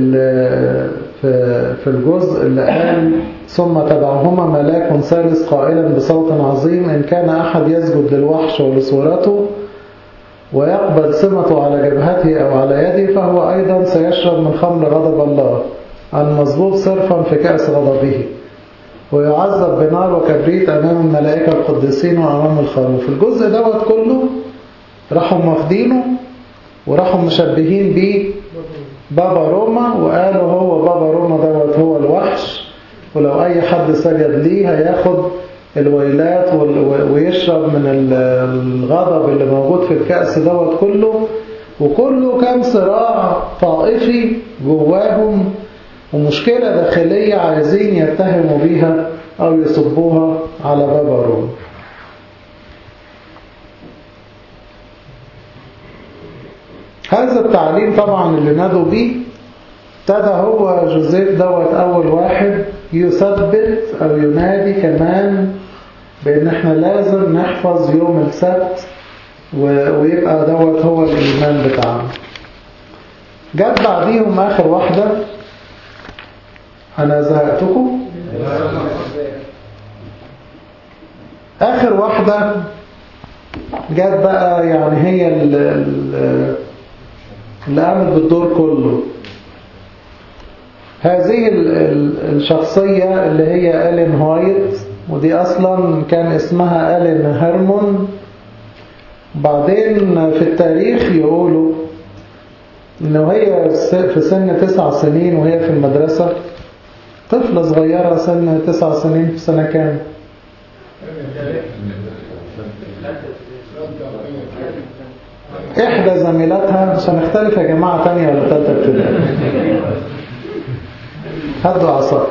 في الجزء اللي قال ثم تبعهما ملاك ثالث قائلا بصوت عظيم إن كان أحد يسجد للوحش ولصورته ويقبل سمته على جبهته أو على يده فهو أيضا سيشرب من خمر غضب الله المظبوط صرفا في كأس غضبه ويعذب بنار وكبريت أمام الملائكة القديسين وأمام الخروف الجزء دوت كله راحوا واخدينه وراحوا مشبهين بيه بابا روما وقالوا هو بابا روما دوت هو الوحش ولو أي حد سجد ليه هياخد الويلات ويشرب من الغضب اللي موجود في الكأس دوت كله وكله كان صراع طائفي جواهم ومشكلة داخلية عايزين يتهموا بيها أو يصبوها على بابا روما هذا التعليم طبعا اللي نادوا بيه ابتدى هو جوزيف دوت أول واحد يثبت أو ينادي كمان بأن احنا لازم نحفظ يوم السبت ويبقى دوت هو الإيمان بتاعنا جت بعديهم آخر واحدة أنا زهقتكم آخر واحدة جت بقى يعني هي ال- ال- اللي قامت بالدور كله هذه ال- ال- الشخصية اللي هي ألين هوايت ودي أصلا كان اسمها ألين هرمون بعدين في التاريخ يقولوا إنه هي في سن تسع سنين وهي في المدرسة طفلة صغيرة سن تسع سنين في سنة كام؟ إحدى زميلاتها مش هنختلف يا جماعة تانية ولا تالتة ابتدائي هدوا عصا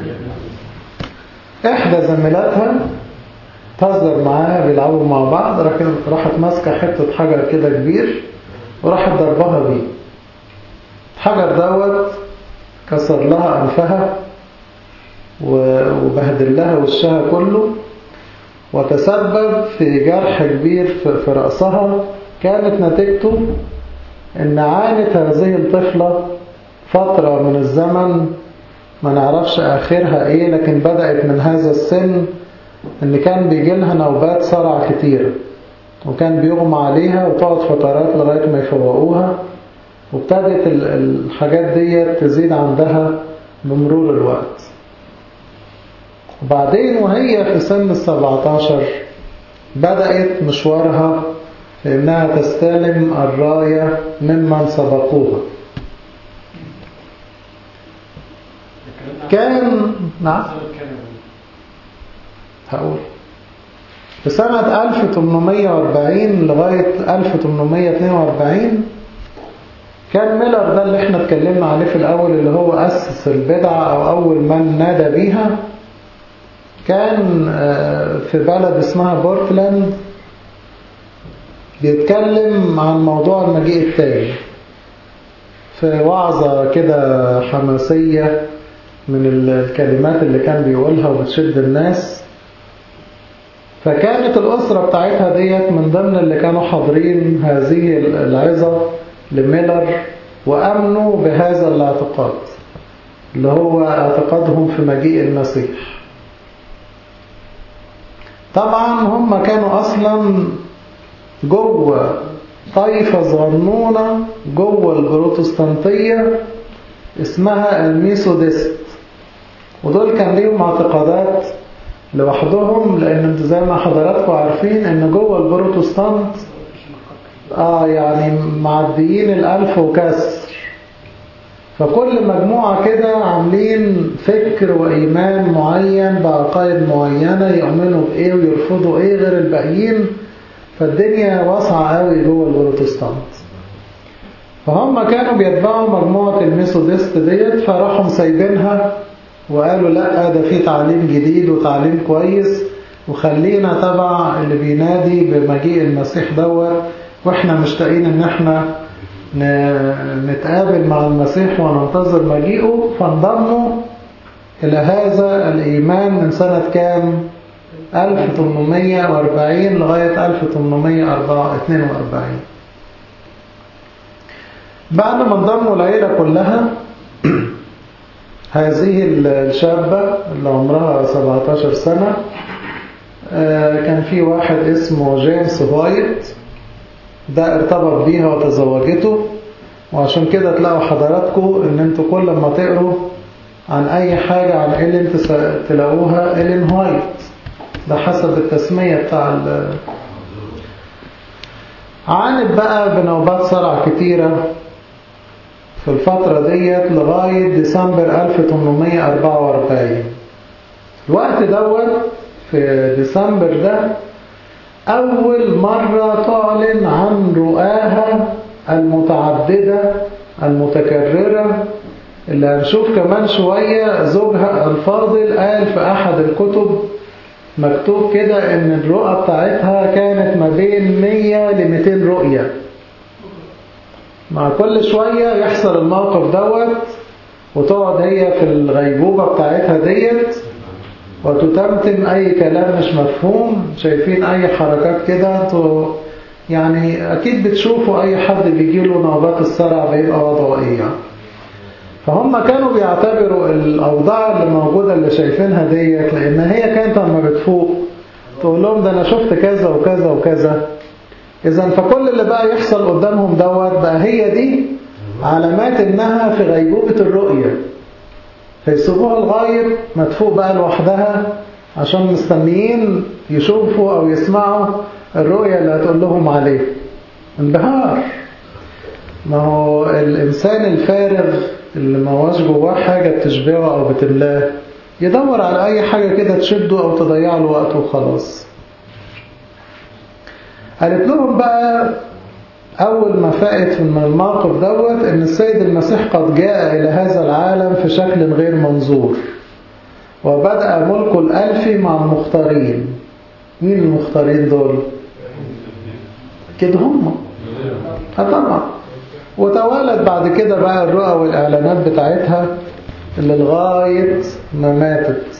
إحدى زميلاتها تهزر معاها بيلعبوا مع بعض راحت راحت ماسكة حتة حجر كده كبير وراحت ضربها بيه الحجر دوت كسر لها أنفها و- وبهدل لها وشها كله وتسبب في جرح كبير في في رأسها كانت نتيجته ان عانت هذه الطفلة فترة من الزمن ما نعرفش آخرها ايه لكن بدأت من هذا السن ان كان بيجي لها نوبات صرع كتيرة وكان بيغمى عليها وتقعد فترات لغاية ما يفوقوها وابتدت ال- الحاجات دي تزيد عندها بمرور الوقت وبعدين وهي في سن السبعتاشر بدأت مشوارها في إنها تستلم الراية ممن سبقوها كان نعم هقول في سنة 1840 لغاية 1842 كان ميلر ده اللي احنا اتكلمنا عليه في الأول اللي هو أسس البدعة أو أول من نادى بيها كان آه، في بلد اسمها بورتلاند بيتكلم عن موضوع المجيء التاني في وعظة كده حماسية من الكلمات اللي كان بيقولها وبتشد الناس فكانت الأسرة بتاعتها ديت من ضمن اللي كانوا حاضرين هذه العظة لميلر وأمنوا بهذا الاعتقاد اللي هو اعتقادهم في مجيء المسيح طبعا هم كانوا أصلا جوه طائفة صغنونة جوه البروتستانتية اسمها الميثودست ودول كان ليهم اعتقادات لوحدهم لان انتوا زي ما حضراتكم عارفين ان جوه البروتستانت اه يعني معديين الالف وكسر فكل مجموعة كده عاملين فكر وإيمان معين بعقائد معينة يؤمنوا بإيه ويرفضوا إيه غير الباقيين فالدنيا واسعة قوي جوه البروتستانت فهم كانوا بيتبعوا مجموعة الميثودست ديت فراحوا مسايبينها وقالوا لا ده في تعليم جديد وتعليم كويس وخلينا تبع اللي بينادي بمجيء المسيح دوت واحنا مشتاقين ان احنا ن- نتقابل مع المسيح وننتظر مجيئه فانضموا إلى هذا الإيمان من سنة كام 1840 لغاية 1842 بعد ما انضموا العيلة كلها هذه الشابة اللي عمرها 17 سنة آه، كان في واحد اسمه جيمس وايت ده ارتبط بيها وتزوجته وعشان كده تلاقوا حضراتكم ان انتوا كل ما تقروا عن اي حاجة عن إيلين تس- تلاقوها إيلين وايت ده حسب التسمية بتاع ال عانت بقى بنوبات صرع كتيرة في الفترة ديت لغاية ديسمبر 1844 الوقت دوت في ديسمبر ده أول مرة تعلن عن رؤاها المتعددة المتكررة اللي هنشوف كمان شوية زوجها الفاضل قال في أحد الكتب مكتوب كده إن الرؤى بتاعتها كانت ما بين 100 ل 200 رؤية مع كل شوية يحصل الموقف دوت وتقعد هي في الغيبوبة بتاعتها ديت وتتمتم أي كلام مش مفهوم شايفين أي حركات كده انتوا يعني أكيد بتشوفوا أي حد بيجيله نوبات الصرع بيبقى وضعه إيه يعني. فهم كانوا بيعتبروا الأوضاع اللي موجودة اللي شايفينها ديت لأن هي كانت لما بتفوق تقول لهم ده انا شفت كذا وكذا وكذا اذا فكل اللي بقى يحصل قدامهم دوت بقى هي دي علامات انها في غيبوبة الرؤية فيسيبوها لغاية ما تفوق بقى لوحدها عشان مستنيين يشوفوا او يسمعوا الرؤية اللي هتقول لهم عليه انبهار ما هو الإنسان الفارغ اللي ما هوش جواه حاجة بتشبعه أو بتملاه يدور على أي حاجة كده تشده أو تضيع له وقته وخلاص قالت لهم بقى أول ما فاقت من الموقف دوت إن السيد المسيح قد جاء إلى هذا العالم في شكل غير منظور وبدأ ملكه الألفي مع المختارين مين المختارين دول؟ كده هم طبعا وتوالت بعد كده بقى الرؤى والإعلانات بتاعتها اللي لغاية ما ماتت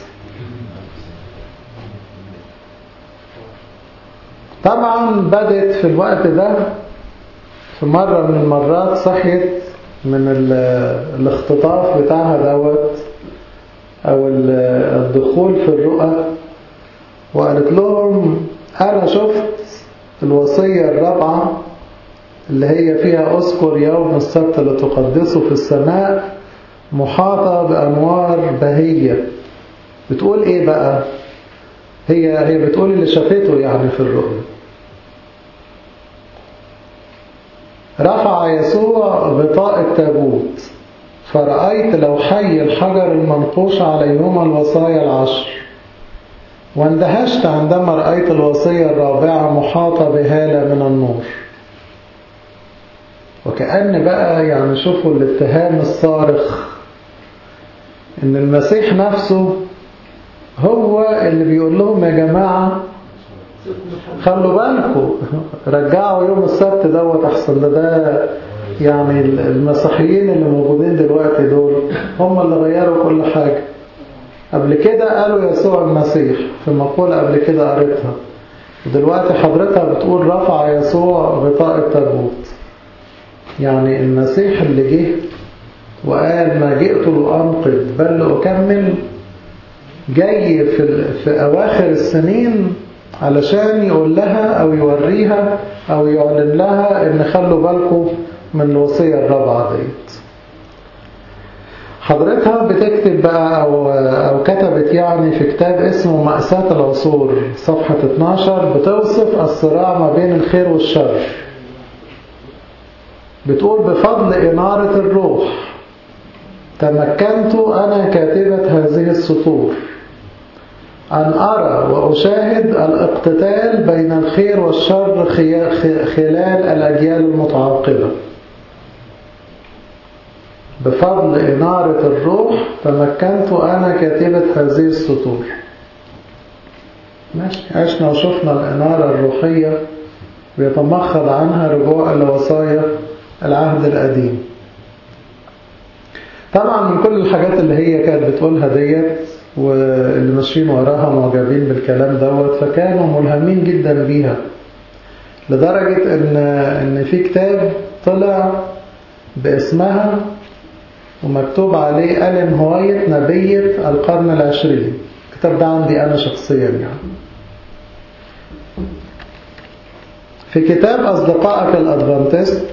طبعا بدت في الوقت ده في مرة من المرات صحيت من الاختطاف بتاعها دوت أو الدخول في الرؤى وقالت لهم أنا شفت الوصية الرابعة اللي هي فيها أذكر يوم السبت لتقدسه في السماء محاطة بأنوار بهية بتقول إيه بقى هي هي بتقول اللي شافته يعني في الرؤيا رفع يسوع غطاء التابوت فرأيت لوحي الحجر المنقوش عليهما الوصايا العشر واندهشت عندما رأيت الوصية الرابعة محاطة بهالة من النور وكأن بقى يعني شوفوا الاتهام الصارخ ان المسيح نفسه هو اللي بيقول لهم يا جماعة خلوا بالكم رجعوا يوم السبت دوت احسن ده ده يعني المسيحيين اللي موجودين دلوقتي دول هم اللي غيروا كل حاجة قبل كده قالوا يسوع المسيح في مقولة قبل كده قريتها ودلوقتي حضرتها بتقول رفع يسوع غطاء التابوت يعني المسيح اللي جه وقال ما جئت لأنقذ بل لأكمل جاي في, في أواخر السنين علشان يقول لها أو يوريها أو يعلن لها إن خلوا بالكم من الوصية الرابعة ديت حضرتها بتكتب بقى أو, أو كتبت يعني في كتاب اسمه مأساة العصور صفحة 12 بتوصف الصراع ما بين الخير والشر بتقول بفضل إنارة الروح تمكنت أنا كاتبة هذه السطور أن أرى وأشاهد الاقتتال بين الخير والشر خلال الأجيال المتعاقبة بفضل إنارة الروح تمكنت أنا كاتبة هذه السطور ماشي عشنا وشفنا الإنارة الروحية بيتمخض عنها رجوع لوصايا العهد القديم طبعا من كل الحاجات اللي هي كانت بتقولها ديت واللي ماشيين وراها معجبين بالكلام دوت فكانوا ملهمين جدا بيها لدرجة ان ان في كتاب طلع باسمها ومكتوب عليه ألين هوايت نبية القرن العشرين الكتاب ده عندي أنا شخصيا يعني في كتاب أصدقائك الأدفانتست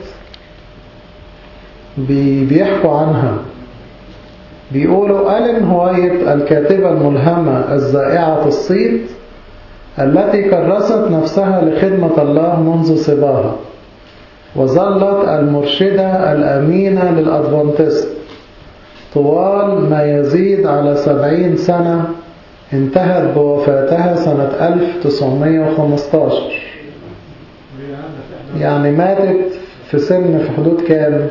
بيحكوا عنها بيقولوا ألين هوايت الكاتبة الملهمة الزائعة الصيت التي كرست نفسها لخدمة الله منذ صباها وظلت المرشدة الأمينة للأدفانتست طوال ما يزيد على سبعين سنة انتهت بوفاتها سنة 1915 يعني ماتت في سن في حدود كام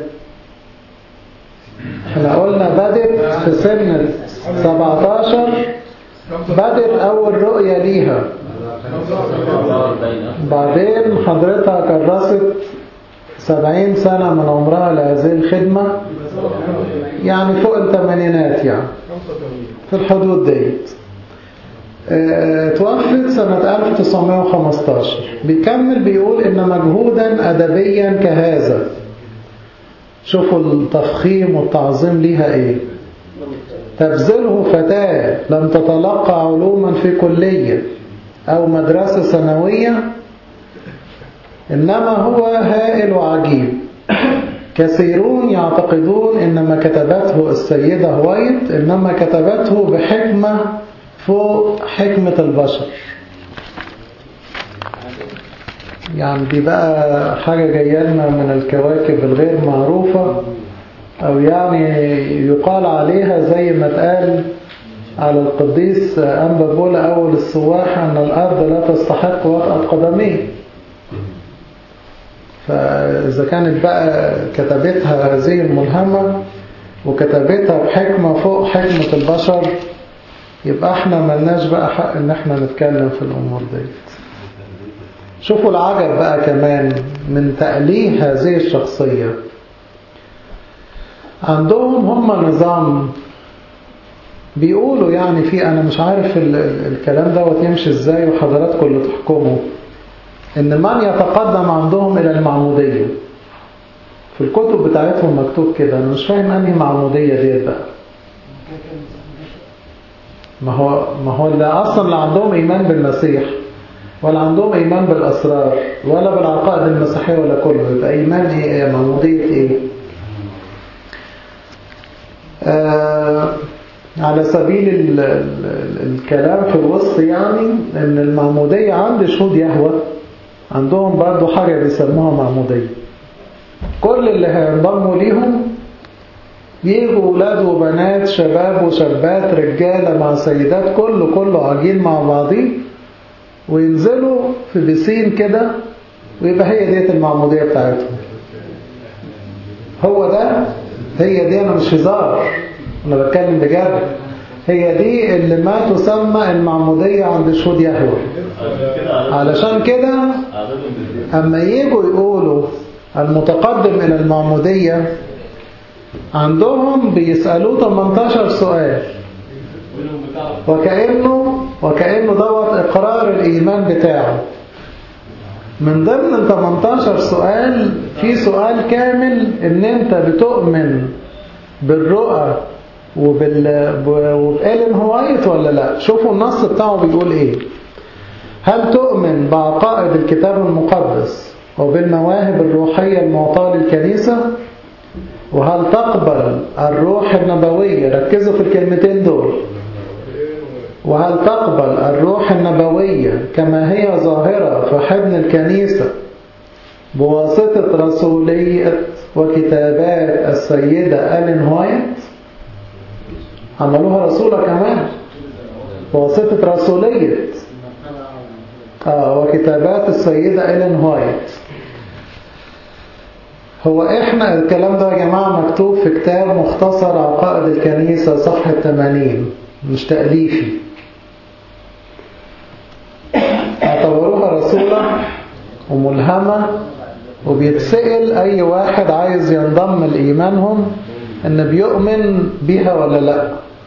احنا قلنا بدت في سن 17 بدت أول رؤية ليها بعدين حضرتها كرست سبعين سنة من عمرها لهذه الخدمة يعني فوق الثمانينات يعني في الحدود ديت توفت سنة 1915 بيكمل بيقول إن مجهودا أدبيا كهذا شوفوا التفخيم والتعظيم ليها إيه تبذله فتاة لم تتلقى علوما في كلية أو مدرسة ثانوية إنما هو هائل وعجيب كثيرون يعتقدون إن ما كتبته السيدة هوايت إنما كتبته بحكمة فوق حكمة البشر يعني دي بقى حاجة جاية لنا من الكواكب الغير معروفة أو يعني يقال عليها زي ما اتقال على القديس أنبا بولا أول السواح أن الأرض لا تستحق وطأة قدميه فإذا كانت بقى كتبتها هذه الملهمة وكتبتها بحكمة فوق حكمة البشر يبقى احنا ملناش بقى حق ان احنا نتكلم في الأمور ديت شوفوا العجب بقى كمان من تأليه هذه الشخصية عندهم هم نظام بيقولوا يعني في أنا مش عارف ال ال الكلام دوت يمشي ازاي وحضراتكم اللي تحكموا إن من يتقدم عندهم إلى المعمودية في الكتب بتاعتهم مكتوب كده أنا مش فاهم أنهي معمودية ديت بقى ما هو ما هو اللي أصلا لا عندهم إيمان بالمسيح ولا عندهم إيمان بالأسرار ولا بالعقائد المسيحية ولا كله يبقى إيمان إيه معمودية إيه آه على سبيل ال ال الكلام في الوسط يعني ان المعمودية عند شهود يهوى عندهم برضو حاجة بيسموها معمودية كل اللي هينضموا ليهم يجوا ولاد وبنات شباب وشابات رجالة مع سيدات كله كله عجين مع بعضيه وينزلوا في بسين كده ويبقى هي ديت المعمودية بتاعتهم هو ده هي دي أنا مش هزار أنا بتكلم بجد هي دي اللي ما تسمى المعمودية عند شهود يهوه علشان كده أما يجوا يقولوا المتقدم إلى المعمودية عندهم بيسألوه 18 سؤال وكأنه وكأنه دوت إقرار الإيمان بتاعه من ضمن ال 18 سؤال في سؤال كامل إن أنت بتؤمن بالرؤى وبال وبإلين هوايت ولا لا شوفوا النص بتاعه بيقول إيه هل تؤمن بعقائد الكتاب المقدس وبالمواهب الروحية المعطاة للكنيسة وهل تقبل الروح النبوية ركزوا في الكلمتين دول وهل تقبل الروح النبوية كما هي ظاهرة في حضن الكنيسة بواسطة رسولية وكتابات السيدة ألين هوايت عملوها رسولة كمان بواسطة رسولية آه وكتابات السيدة إلين هوايت هو احنا الكلام ده يا جماعة مكتوب في كتاب مختصر عقائد الكنيسة صفحة 80 مش تأليفي اعتبروها رسولة وملهمة وبيتسأل أي واحد عايز ينضم لإيمانهم إن بيؤمن بيها ولا لا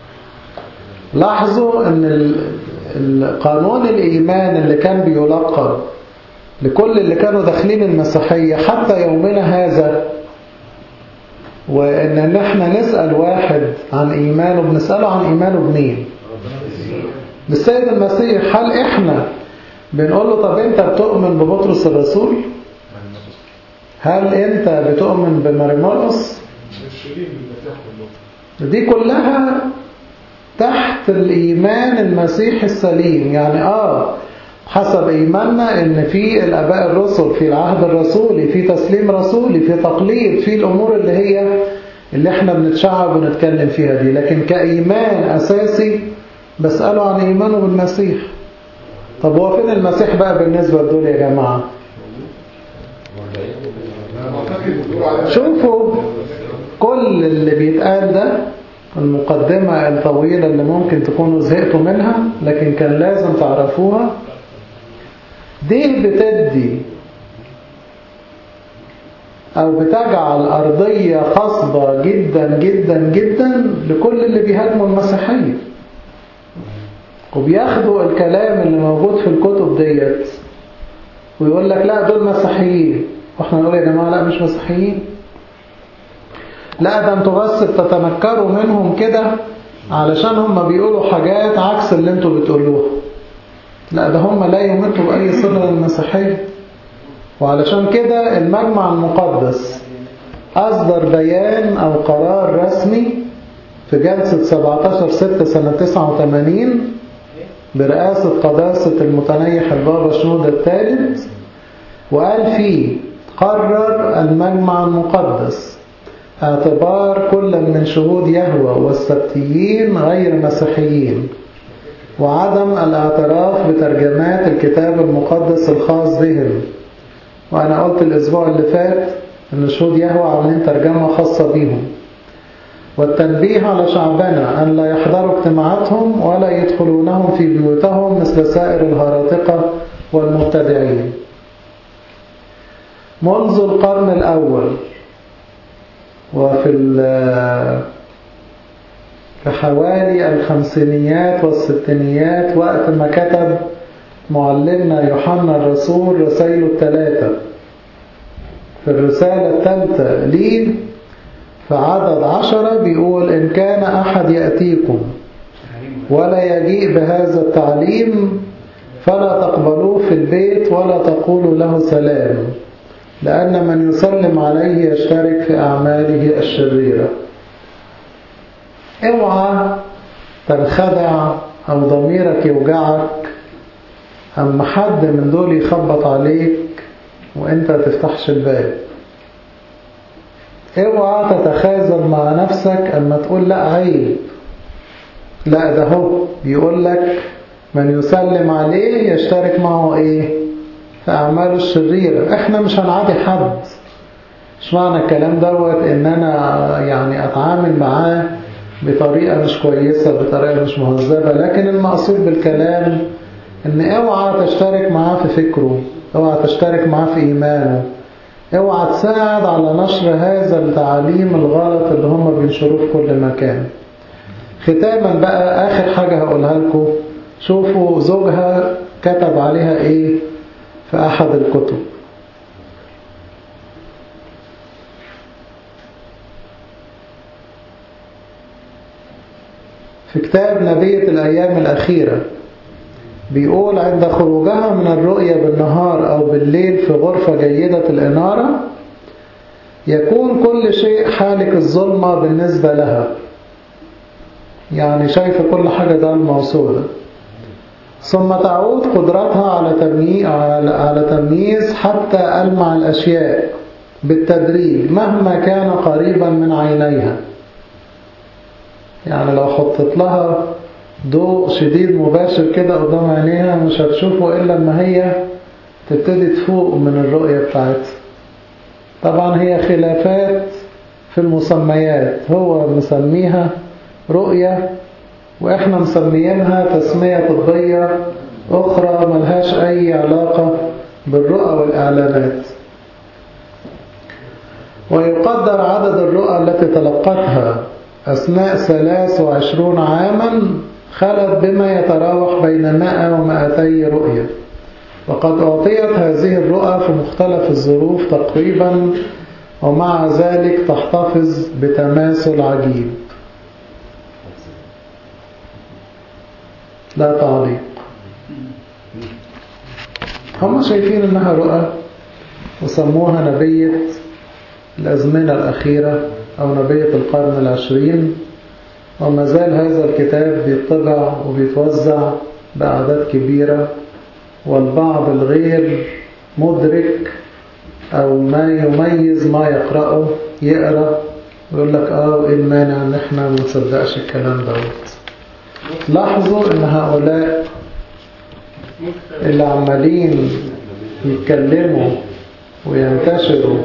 لاحظوا إن القانون الإيمان اللي كان بيلقب لكل اللي كانوا داخلين المسيحية حتى يومنا هذا وإن نحن نسأل واحد عن إيمانه بنسأله عن إيمانه بمين بالسيد المسيح هل إحنا بنقول له طب أنت بتؤمن ببطرس الرسول هل أنت بتؤمن بماريمولوس دي كلها تحت الإيمان المسيحي السليم يعني آه حسب إيماننا إن في الآباء الرسل في العهد الرسولي في تسليم رسولي في تقليد في الأمور اللي هي اللي احنا بنتشعب ونتكلم فيها دي لكن كإيمان أساسي بسأله عن إيمانه بالمسيح طب هو فين المسيح بقى بالنسبة لدول يا جماعة شوفوا كل اللي بيتقال ده المقدمة الطويلة اللي ممكن تكونوا زهقتوا منها لكن كان لازم تعرفوها دي بتدي أو بتجعل أرضية خصبة جدا جدا جدا لكل اللي بيهاجموا المسيحية وبياخدوا الكلام اللي موجود في الكتب ديت ويقول لك لا دول مسيحيين واحنا نقول يا جماعة لا مش مسيحيين لا ده انتوا بس بتتنكروا منهم كده علشان هم بيقولوا حاجات عكس اللي انتوا بتقولوها لا ده هم لا يمتوا بأي صلة للمسيحية وعلشان كده المجمع المقدس أصدر بيان أو قرار رسمي في جلسة 17 6 سنة 89 برئاسة قداسة المتنيح البابا شنودة الثالث وقال فيه قرر المجمع المقدس اعتبار كل من شهود يهوى والسبتيين غير مسيحيين وعدم الاعتراف بترجمات الكتاب المقدس الخاص بهم وأنا قلت الأسبوع اللي فات أن شهود يهوى عاملين ترجمة خاصة بيهم والتنبيه على شعبنا أن لا يحضروا اجتماعاتهم ولا يدخلونهم في بيوتهم مثل سائر الهراطقة والمبتدعين منذ القرن الأول وفي في حوالي الخمسينيات والستينيات وقت ما كتب معلمنا يوحنا الرسول رسائله الثلاثة في الرسالة الثالثة ليه في عدد عشرة بيقول إن كان أحد يأتيكم ولا يجيء بهذا التعليم فلا تقبلوه في البيت ولا تقولوا له سلام لأن من يسلم عليه يشترك في أعماله الشريرة اوعى تنخدع أو ضميرك يوجعك أما حد من دول يخبط عليك وانت تفتحش الباب اوعى تتخاذل مع نفسك اما تقول لا عيب لا ده هو بيقول لك من يسلم عليه يشترك معه ايه في اعماله الشريرة احنا مش هنعادي حد مش معنى الكلام دوت ان انا يعني اتعامل معاه بطريقة مش كويسة بطريقة مش مهذبة لكن المقصود بالكلام ان اوعى تشترك معاه في فكره اوعى تشترك معاه في ايمانه اوعى تساعد على نشر هذا التعاليم الغلط اللي هم بينشروه في كل مكان ختاما بقى اخر حاجة هقولها لكم شوفوا زوجها كتب عليها ايه في احد الكتب في كتاب نبية الأيام الأخيرة بيقول عند خروجها من الرؤية بالنهار أو بالليل في غرفة جيدة الإنارة يكون كل شيء حالك الظلمة بالنسبة لها يعني شايفة كل حاجة ضلمة وسودة ثم تعود قدرتها على تمييز, على تمييز حتى ألمع الأشياء بالتدريج مهما كان قريبا من عينيها يعني لو حطت لها ضوء شديد مباشر كده قدام عينيها مش هتشوفه إلا لما هي تبتدي تفوق من الرؤية بتاعتها طبعا هي خلافات في المسميات هو مسميها رؤية وإحنا مسميينها تسمية طبية أخرى ملهاش أي علاقة بالرؤى والإعلانات ويقدر عدد الرؤى التي تلقتها أثناء 23 عاما خلت بما يتراوح بين 100 و 200 رؤية وقد أعطيت هذه الرؤى في مختلف الظروف تقريبا ومع ذلك تحتفظ بتماثل عجيب لا تعليق هم شايفين انها رؤى وسموها نبية الأزمنة الأخيرة أو نبية القرن العشرين وما زال هذا الكتاب بيطبع وبيتوزع بأعداد كبيرة والبعض الغير مدرك أو ما يميز ما يقرأه يقرأ ويقول لك آه وإيه المانع إن إحنا ما نصدقش الكلام دوت لاحظوا إن هؤلاء اللي عمالين يتكلموا وينتشروا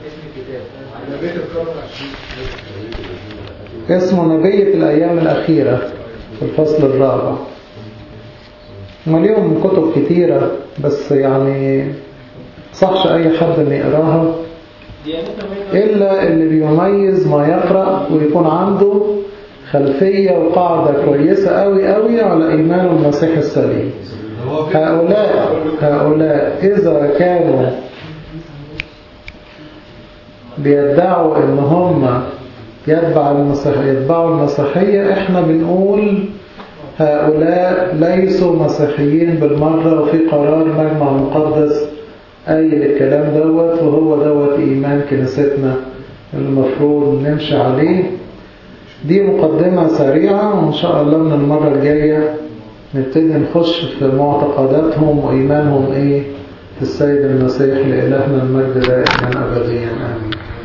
اسمه نبية الأيام الأخيرة في الفصل الرابع مليون كتب كتيرة بس يعني صحش أي حد أن يقراها إلا اللي بيميز ما يقرأ ويكون عنده خلفية وقاعدة كويسة قوي قوي على إيمان المسيح السليم هؤلاء هؤلاء إذا كانوا بيدعوا إن هم يتبع المسيحية يتبعوا المسيحية إحنا بنقول هؤلاء ليسوا مسيحيين بالمرة وفي قرار مجمع مقدس قايل الكلام دوت وهو دوت إيمان كنيستنا المفروض نمشي عليه دي مقدمة سريعة وإن شاء الله من المرة الجاية نبتدي نخش في معتقداتهم وإيمانهم إيه في السيد المسيح لإلهنا المجد دائما أبديا آمين